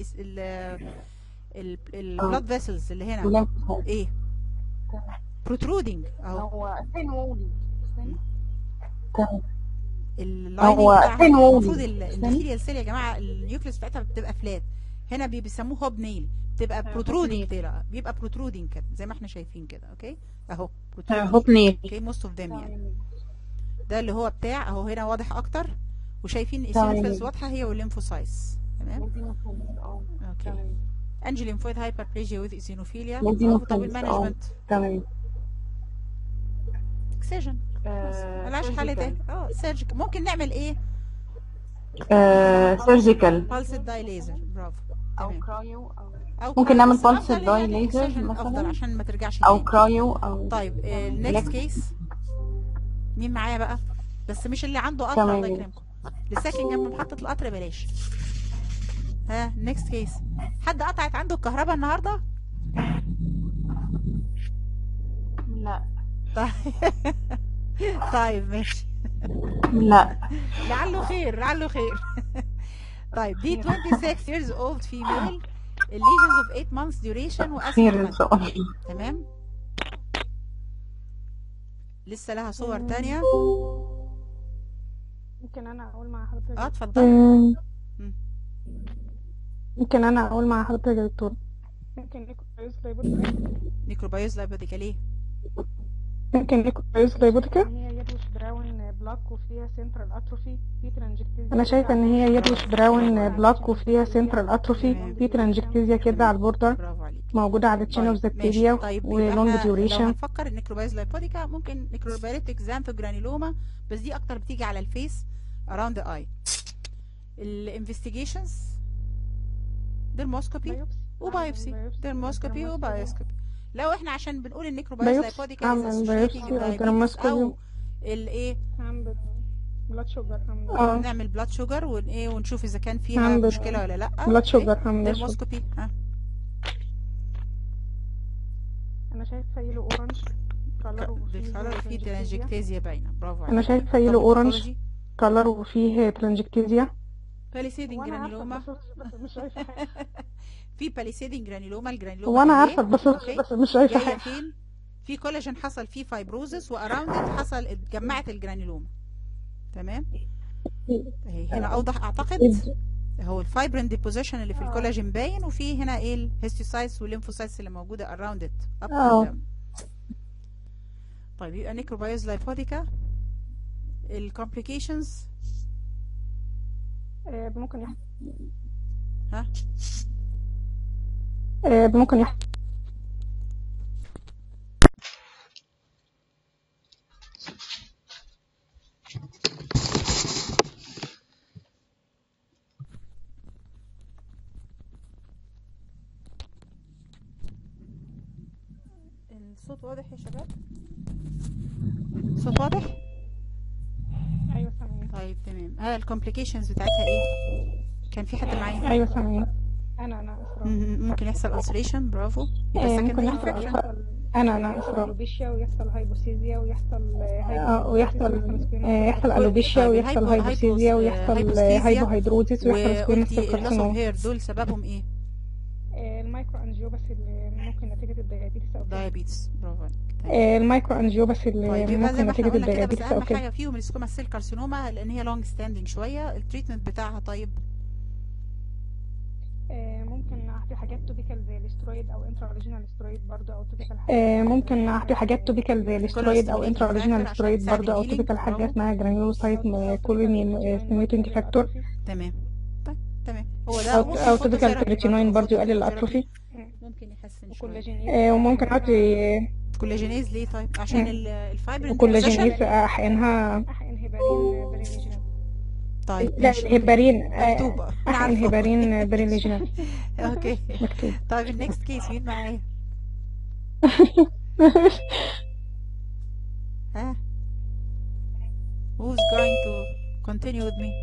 البلاد فيسلز اللي هنا وليمفوسايتس ايه بروترودنج اهو هو ثين وولي تمام اللايننج هو بتاعها thin wall. المفروض الاندوثيليال سيل يا جماعه النيوكليس بتاعتها بتبقى فلات هنا بي- بيسموه هوب نيل بتبقى بروترودنج كده بيبقى بروترودنج كده زي ما احنا شايفين كده اوكي اهو protruding. هوب نيل اوكي موست اوف ذيم يعني ده اللي هو بتاع اهو هنا واضح اكتر وشايفين تمام. ايسينوفيلز واضحه هي والليمفوسايتس تمام ايزينوفيلز اه اوكي انجي ليمفويد هايبربليجيا وذ ايسينوفيليا Eosinophils، طب اه. المانجمنت تمام اكسجن ملهاش حل تاني اه سيرجيكال ممكن نعمل ايه سيرجيكال بالس داي ليزر برافو او تمام. كرايو او او ممكن كرايو، نعمل بس بولس الافضل دراي يعني ليزر اكسجن افضل مثلا عشان ما ترجعش او تاني كرايو او طيب النكست إلكتريك. كيس مين معايا بقى بس مش اللي عنده قطر تمام. الله يكرمكم اللي ساكن جنب محطة القطر بلاش ها نكست كيس حد قطعت عنده الكهرباء النهارده لا طيب طيب ماشي لا لعله خير لعله خير طيب دي 26 years old female lesions of 8 months duration خير ان واسيمتوماتيك شاء الله تمام لسه لها صور تانية ممكن انا اقول مع حضرتك اه اتفضلي مم. مم. ممكن انا اقول مع حضرتك يا دكتور ممكن نيكولايوس لايبوتيكا نيكروبايوز لايبوديكا ليه ممكن نيكولايوس لايبوتيكا ان هي يدوش براون بلاك وفيها سنترال اتروفي في ترانجكتيزيا انا شايفه ان هي يدوش براون بلاك وفيها سنترال اتروفي في ترانجكتيزيا كده على البوردر برافو عليك موجوده على التشين اوف طيب ذا ماشي بكتيريا طيب يبقى ولونج احنا لو ديوريشن هنفكر النيكروبايز لايبوديكا ممكن نيكروبايليتك زانثوجرانيلوما بس دي اكتر بتيجي على الفيس around the eye الانفستيجيشنز ديرموسكوبي وبايوبسي ديرموسكوبي وبايوسكوبي لو احنا عشان بنقول النيكروبايز بايوبسي لايبوديكا اعمل بايوبسي او درموسكوبي او الايه هعمل بلاد شوجر هعمل اه نعمل بلاد شوجر ون ايه ونشوف اذا كان فيها هعمل مشكله ولا لا بلاد اوكي شوجر هعمل بلاد شوجر ديرموسكوبي ها انا شايفه يلو اورنج كلر بالفعل في ترانجكتيزيا باينه برافو عليك انا شايفه يلو طب اورنج الباثولوجي كلر وفيه ترانجكتيزيا باليسيدنج وانا عارفه جرانيلوما البصل بس مش شايفه حاجه في باليسيدنج جرانيلوما الجرانيلوما هو انا أهي. عارفه البصل اوكي بس مش شايفه جايه حاجه فين في كولاجين حصل فيه فايبروزس واراوند حصل اتجمعت الجرانيلوما تمام اهي هنا اوضح اعتقد هو الفايبرين ديبوزيشن اللي في الكولاجين باين وفي هنا ايه الهيستوسايتس والليمفوسايتس اللي موجوده اراوند ات اب اه طيب يبقى نيكروبايوز لايبوديكا الكومبليكيشنز آه، ممكن يحصل ها آه، ممكن يحصل الصوت واضح يا شباب الصوت واضح ايوه سامعين طيب تمام ها الكومبليكيشنز بتاعتها ايه كان في حد معايا ايوه سامعين انا انا اسراء مم، ممكن يحصل ulceration برافو يبقى آه، secondary ممكن infection يحصل انا انا اسراء الوبيشيا ويحصل هايبوسيزيا ويحصل آه، ويحصل آه، يحصل الوبيشيا طيب ويحصل الهايبو- هايبوسيزيا هايبوس- ويحصل هايبوستيزيا هايبوهيدروزيس ويحصل سكوينس وقلتي اللوس اوف كارسينوم هير دول سببهم ايه المايكرو انجيوباثي اللي ممكن نتيجه الديابيتس او كده دايابيتس برافو عليك طيب. آه، المايكرو انجيوباثي اللي طيب يبقى زي ممكن ما احنا نتيجة قلنا كده بس الديابيتس او اهم كده حاجه فيهم السكوما سيل كارسينوما لان هي لونج ستاندنج شويه التريتمنت بتاعها طيب آه، ممكن اعطي حاجات توبيكال زي الاسترويد او انترا اوريجينال استرويد برضه او توبيكال حاجات آه، ممكن اعطي حاجات توبيكال زي الاسترويد او انترا اوريجينال استرويد برضه او توبيكال حاجه اسمها جرانيولوسايت كولوني ستيميوليتنج فاكتور تمام طيب تمام هو ده او ممكن او توبيكال فوتوثيرابي كريتينوين برضه برضه يقلل فوتوثيرابي الاتروفي ممكن يحسن شويه وكولاجينيز آه، وممكن اعطي كولاجينيز ليه طيب عشان مم. ال- الفايبرين وكولاجينيز ديبوزيشن احقنها احقن هيبارين بريليجينال طيب لا ماشي الهيبارين آه، مكتوبه انا احقن عارفه هيبارين بريليجينال اوكي مكتوب طيب النكست كيس مين معايا ها who's going to continue with me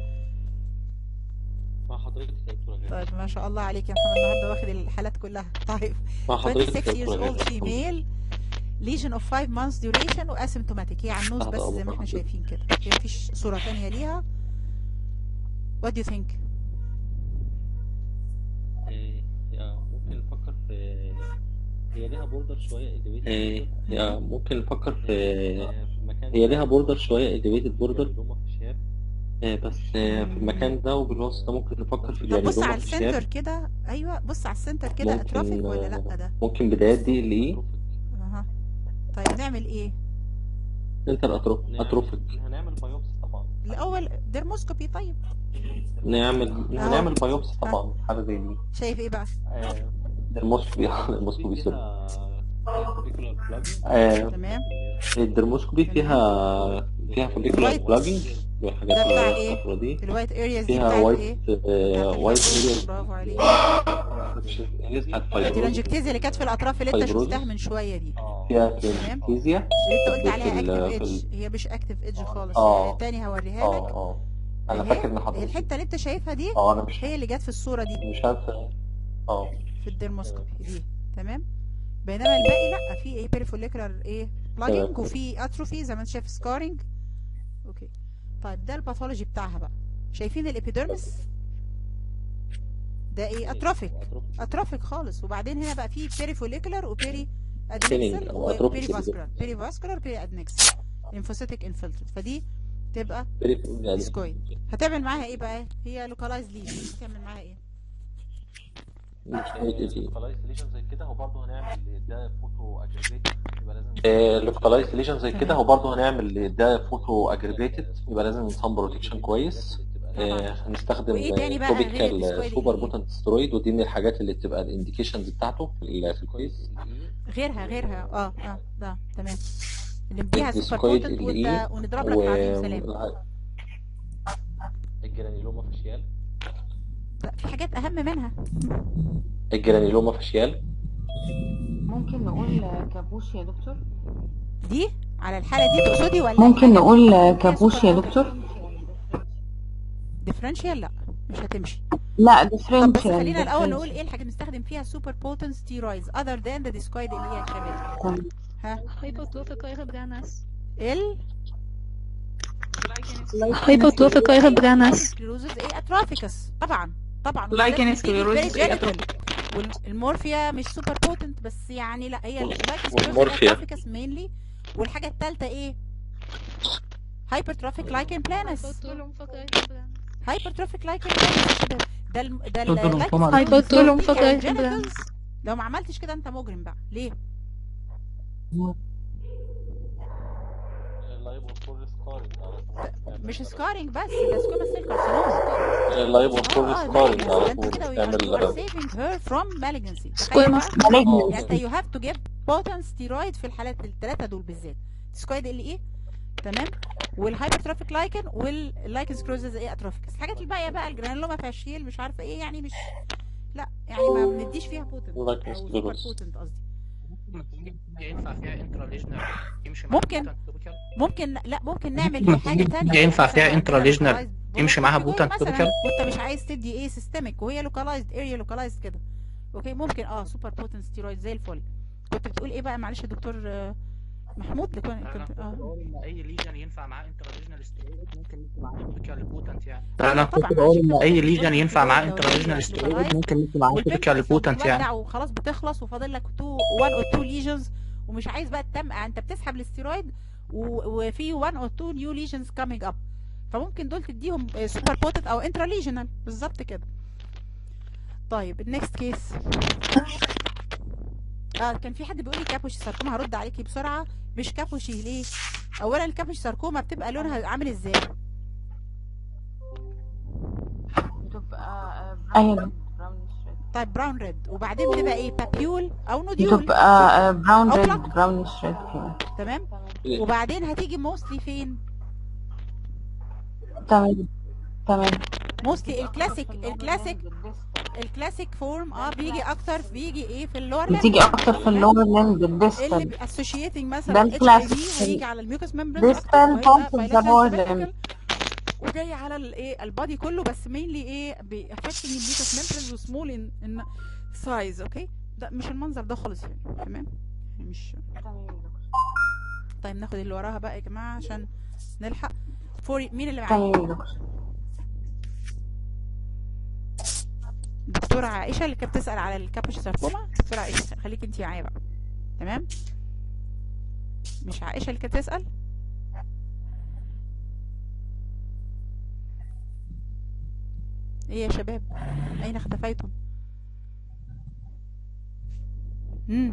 مع حضرتك يا دكتورة غالي طيب ما شاء الله عليك يا محمد النهارده واخد الحالات كلها طيب مع حضرتك 26 يا years دكتورة old غالي female lesion of 5 months duration واسيمتوماتيك هي عنوز تحت بس زي ما أمر احنا حضرتك. شايفين كده هي مفيش صورة تانية ليها what do you think إيه، يا ممكن نفكر في هي ليها بوردر شوية elevated إيه، يا ممكن نفكر في هي ليها بوردر شوية elevated بوردر بس آه، في المكان ده وبالوسط ده ممكن نفكر في طب بص الجرانيلوما على في السنتر الشاب كده ايوه بص على السنتر كده اترافيك ممكن ولا لا آه، ده ممكن بدايات دي اللي ايه اها طيب نعمل ايه انتر أتروف اتروفيك هنعمل بايوبسي طبعا الاول ديرموسكوبي طيب نعمل أهو. هنعمل بايوبسي ها. طبعا حاجة زي دي شايف ايه بقى الموسكوبي الموسكوبي سوري آه، تمام الدرموسكوبي فيها فيها فوليكولار White. بلاجنج والحاجات ده بتاع اللي ايه الصفرا دي الوايت ارياز دي فيها بتاعت وايت ايه آه، بتاعت وايت الفايبروز ارياز برافو عليك الترانجكتيزيا اللي كانت في الاطراف اللي انت فايبروز. شفتها من شويه دي فيها تمام ترانجكتيزيا اللي انت قلت عليها في ال- اكتف في ايدج ال- هي مش اكتف ايدج خالص اه. يعني تاني هوريها اه لك اه انا اهي فاكر ان هي حضرتك الحته اللي انت شايفها دي اه انا مش هي اللي جت في الصوره دي مش عارف اه في الديرموسكوبي دي تمام بينما الباقي لا في ايه بيريفوليكولار ايه بلاجنج تمام. وفي اتروفي زي ما انت شايف سكارنج اوكي طيب ده الباثولوجي بتاعها بقى شايفين الابيديرمس ده ايه اتروفيك اتروفيك خالص وبعدين هنا بقى في بيريفوليكولار وبيري ادنكسل Thinning أو atrophic وبيري فاسكولار بيري فاسكولار بيري ادنكسل ليمفوسيتك انفلترت فدي تبقى ديسكويد هتعمل معاها ايه بقى هي لوكالايز ليجن هتعمل معاها ايه لوكالايز ليجن زي كده وبرضه هنعمل ده فوتو اجريجيتد يبقى لازم لوكالايز ليجن زي كده وبرضه هنعمل ده فوتو اجريجيتد يبقى لازم سان بروتكشن كويس آه، هنستخدم وإيه تاني بقى غير توبيكال الديسكويد سوبر اللي- بوتنت سترويد ودي من الحاجات اللي بتبقى الانديكيشنز بتاعته في ال- في الكويس غيرها غيرها اه اه ده تمام اللي نديها سوبر الديسكويد بوتنت اللي ايه ونضرب لك و تعظيم سلام الجرانيلوما فاشيال لا في حاجات اهم منها الجرانيلوما فاشيال ممكن نقول كابوش يا دكتور دي على الحاله دي تقصدي ولا ممكن نقول كابوش يا دكتور ديفرنشال لا مش هتمشي لا طب بس differential خلينا الاول differential. نقول ايه الحاجه بنستخدم فيها سوبر بوتنت ستيرويدز اذر ذان ذا ديسكويد اللي هي الشباب تمام. ها هايبوتروفيك ايربرانس ال هايبوتروفيك ايربرانس سكليروزز ايه اتروفيكس طبعا طبعا لايكن وبالذات سكليروزس بتيجي إيه perigenital. والمورفيا مش سوبر بوتنت بس يعني لا هي اللايكن والمورفيا. اتروفيكس مينلي والحاجه الثالثه ايه هايبرتروفيك لايكن بلانس هايبرتروفيك لايكن بلانس يا شباب ده الم... ده ال- دول اللايكن لمفهم عليكم. سكليروزس هايبرتروفيك بتيجي على لايكن بلانس. الجينيتالز. لو ما عملتش كده انت مجرم بقى ليه مش سكارينج بس ده سكوما سيل كارسينوما اللايبوفور اه سكارينج ده على انت طول كده you are, you are تعمل saving her from malignancy تخيل Squamous بقى malignancy. يعني انت you have to give potent steroid في الحالات الثلاثه دول بالذات سكويد اللي ايه تمام والهايبرتروفيك لايكن واللايكن سكروزز ايه اتروفيكس الحاجات الباقيه بقى الجرانيلوما فاشيل مش عارفه ايه يعني مش لا يعني ما بنديش فيها بوتنت Lichen او سوبر sclerosis. بوتنت قصدي ينفع فيها انتراليجنال يمشي ممكن. بوتنت توبيكال؟ ممكن لا ممكن نعمل في حاجه ثانيه ينفع فيها intralesional يمشي معاها بوتنت مثلا توبيكال وانت مش عايز تدي ايه سيستميك وهي لوكالايزد اريا لوكالايزد كده اوكي ممكن اه سوبر بوتنت ستيرويد زي الفل كنت بتقول ايه بقى معلش يا دكتور آه، محمود اللي كنت انا كنت كنت اه بقول ان اي ليجن ينفع معاه انتراليجنال ستيرويد ممكن يمشي معاه توبيكال بوتنت يعني انا طبعا كنت بقول عشان ان كده اي قلت ليجن لك ينفع معاه لو انتراليجنال هي ستيرويد localized ممكن يمشي معاه توبيكال والبيمبلز لو بوتنت يعني بتوجع وخلاص بتخلص وفاضل لك 2 1 او 2 ليجنز ومش عايز بقى تتمقع انت بتسحب الاستيرويد و- وفي 1 او 2 نيو ليجنز كامينج اب فممكن دول تديهم سوبر بوتنت او انترا ليجنال بالظبط كده طيب النكست كيس اه كان في حد بيقول لي كابوشي ساركوما هرد عليكي بسرعه مش كابوشي ليه اولا الكابوشي ساركوما بتبقى لونها عامل ازاي بتبقى ايوه طيب براون ريد وبعدين بتبقى ايه بابيول او نوديول بتبقى براون أو ريد plaque. براونش ريد كده تمام وبعدين هتيجي موستلي فين تمام تمام موستلي الكلاسيك الكلاسيك الكلاسيك فورم اه بيجي اكتر بيجي ايه في اللور بتيجي اكتر في اللور ليمب اللي الديستال اسوشيتنج ده مثلا اتش اي الكلاسيك. في هيجي على الميوكس ممبرين distal part of the lower limb. وجاي على الايه البادي كله بس مينلي ايه بيأفكتنج الميوكس ممبرين وسمول ان ان سايز اوكي ده مش المنظر ده خالص يعني تمام يعني مش طيب ناخد اللي وراها بقى يا جماعه عشان نلحق فوري مين اللي معايا تمام يا دكتور دكتورة عائشة اللي كانت بتسأل على الكابوش ساركوما دكتورة عائشة خليك انتي معايا بقى تمام مش عائشة اللي كانت بتسأل ايه يا شباب اين اختفيتم امم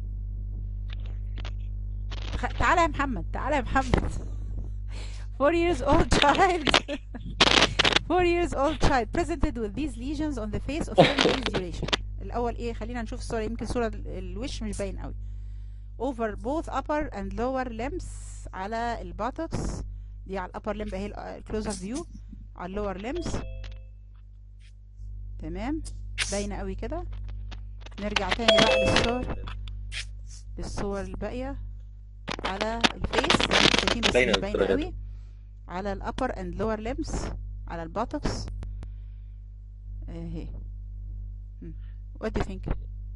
خ- تعالى يا محمد تعالى يا محمد four years old child four years old child presented with these lesions on the face of seven days duration الاول ايه خلينا نشوف الصورة يمكن صورة ال- الوش مش باين قوي over both upper and lower limbs على الباتوكس دي على الابر limb اهي الكلوزر فيو على اللور limbs تمام باينه قوي كده نرجع تاني بقى للصور للصور الباقية على الفيس شايفين بس باينة مش باينة الصورة قوي على الابر اند لور limbs على الباتوكس اهي مم. what do you think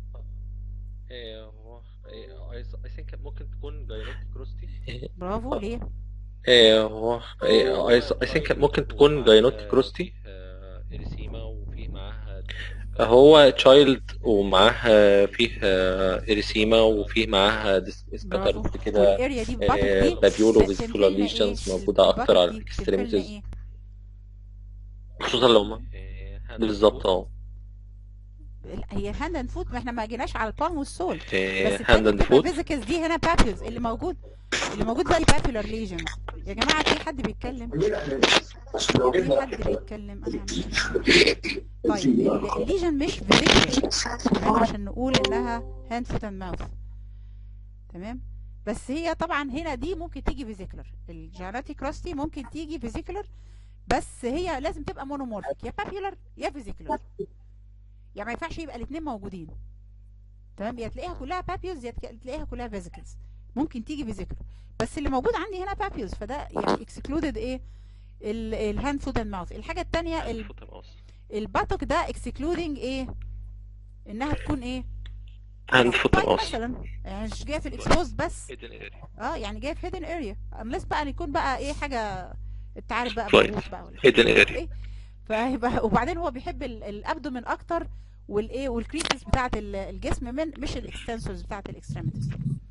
إيه، هو إيه، I I think ممكن تكون جاينوتيك كروستي برافو ليه ايه هو ايه I think ممكن تكون جاينوتيك كروستي اريسيما وفيه معاها هو تشايلد ومعاها فيه اريسيما وفيه معاها برافو سكاترد كده والاريا دي الباتوك دي بابيولو تمثل فيزيكولار لنا ايه ليجنز موجودة الباتوك أكتر على دي بتمثل لنا الاكستريميتيز ايه خصوصا لو ما بالظبط اه ال- هي الهاند اند فوت ما احنا ما جيناش على البالم والسول إيه، بس hand التاني and بتبقى foot. فيزيكالز دي هنا بابيولز اللي موجود اللي موجود ده البابيولار ليجن يا جماعه في حد بيتكلم في حد بيتكلم انا هعمل طيب ال- الليجن مش فيزيكال تمام عشان نقول انها هاند فوت اند ماوث تمام بس هي طبعا هنا دي ممكن تيجي فيزيكولر الجيناتيك راستي ممكن تيجي فيزيكولر بس هي لازم تبقى مونومورفيك يا بابيولر يا فيزيكولر يعني ما ينفعش يبقى الاثنين موجودين تمام يا تلاقيها كلها بابيولز يا تك- تلاقيها كلها فيزيكلز ممكن تيجي فيزيكال بس اللي موجود عندي هنا بابيولز فده يعني اكسكلودد ايه الهاند فود اند ماوث الحاجه الثانيه الباتوك ده اكسكلودنج ايه انها تكون ايه هاند فوت طيب ماوس مثلا يعني مش جايه في الاكسبوز بس اه يعني جايه في هيدن اريا unless بقى ان يكون بقى ايه حاجه انت عارف بقى Flight. بروح بقى ولا Hidden حاجة. area. ايه فهيبقى وبعدين هو بيحب ال- الابدومين اكتر والايه والكريسس بتاعه ال- الجسم من مش الاكستنسورز بتاعه الاكستريميتيز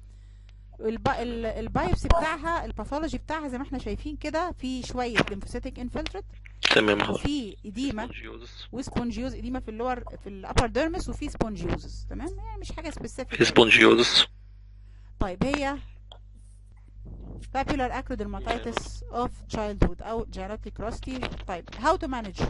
البايوبسي بتاعها الباثولوجي بتاعها زي ما احنا شايفين كده في شويه ليمفوسيتك انفلتريت تمام حاضر وفي اديما وسبونجيوز اديما في اللور في الابر ديرمس وفي سبونجيوزس تمام يعني مش حاجه سبيسيفيك سبونجيوزس طيب هي papular acrodermatitis of childhood او genetic rusty طيب how to manage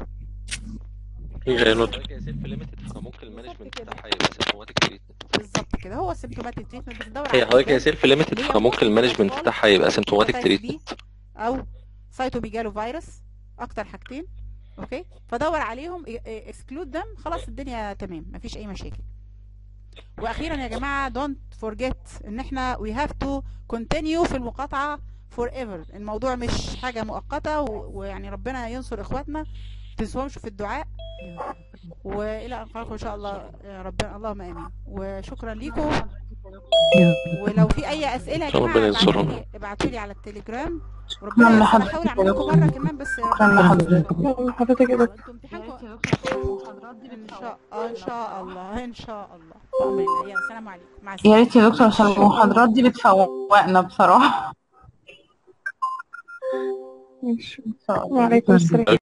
جاينوتيك سيلف ليميتد فممكن المانجمنت بتاعها يبقى سيمبتوماتيك تريتمنت بالظبط كده هو symptomatic treatment بتدور هي على حضرتك هي أسباب سيلف ليميتد اللي هي فممكن المانجمنت بتاعها يبقى سيمبتوماتيك hepatitis تريتمنت B او سايتوميجالو فيروس اكتر حاجتين اوكي فدور عليهم اكسكلود دم خلاص الدنيا تمام مفيش اي مشاكل واخيرا يا جماعه don't forget ان احنا we have to continue في المقاطعه forever الموضوع مش حاجه مؤقته و- ويعني ربنا ينصر اخواتنا تنسوهمش في الدعاء والى ان نلقاكم ان شاء الله يا ربنا اللهم امين وشكرا ليكم ولو في اي اسئله يا ربنا جماعه ينصرهم. ابعتوا لي ابعتوا لي على التليجرام وربنا يستر لحضرتك احاول اعمل لكم مره كمان بس شكرا لحضرتك حضرتك يا دكتور انتوا امتحانكم ان شاء آه، ان شاء الله ان شاء الله بأمر الله يلا السلام عليكم مع يا السلامه ريت يا دكتور عشان المحاضرات دي بتفوقنا بصراحة ماشي إن شاء الله وعليكم السلام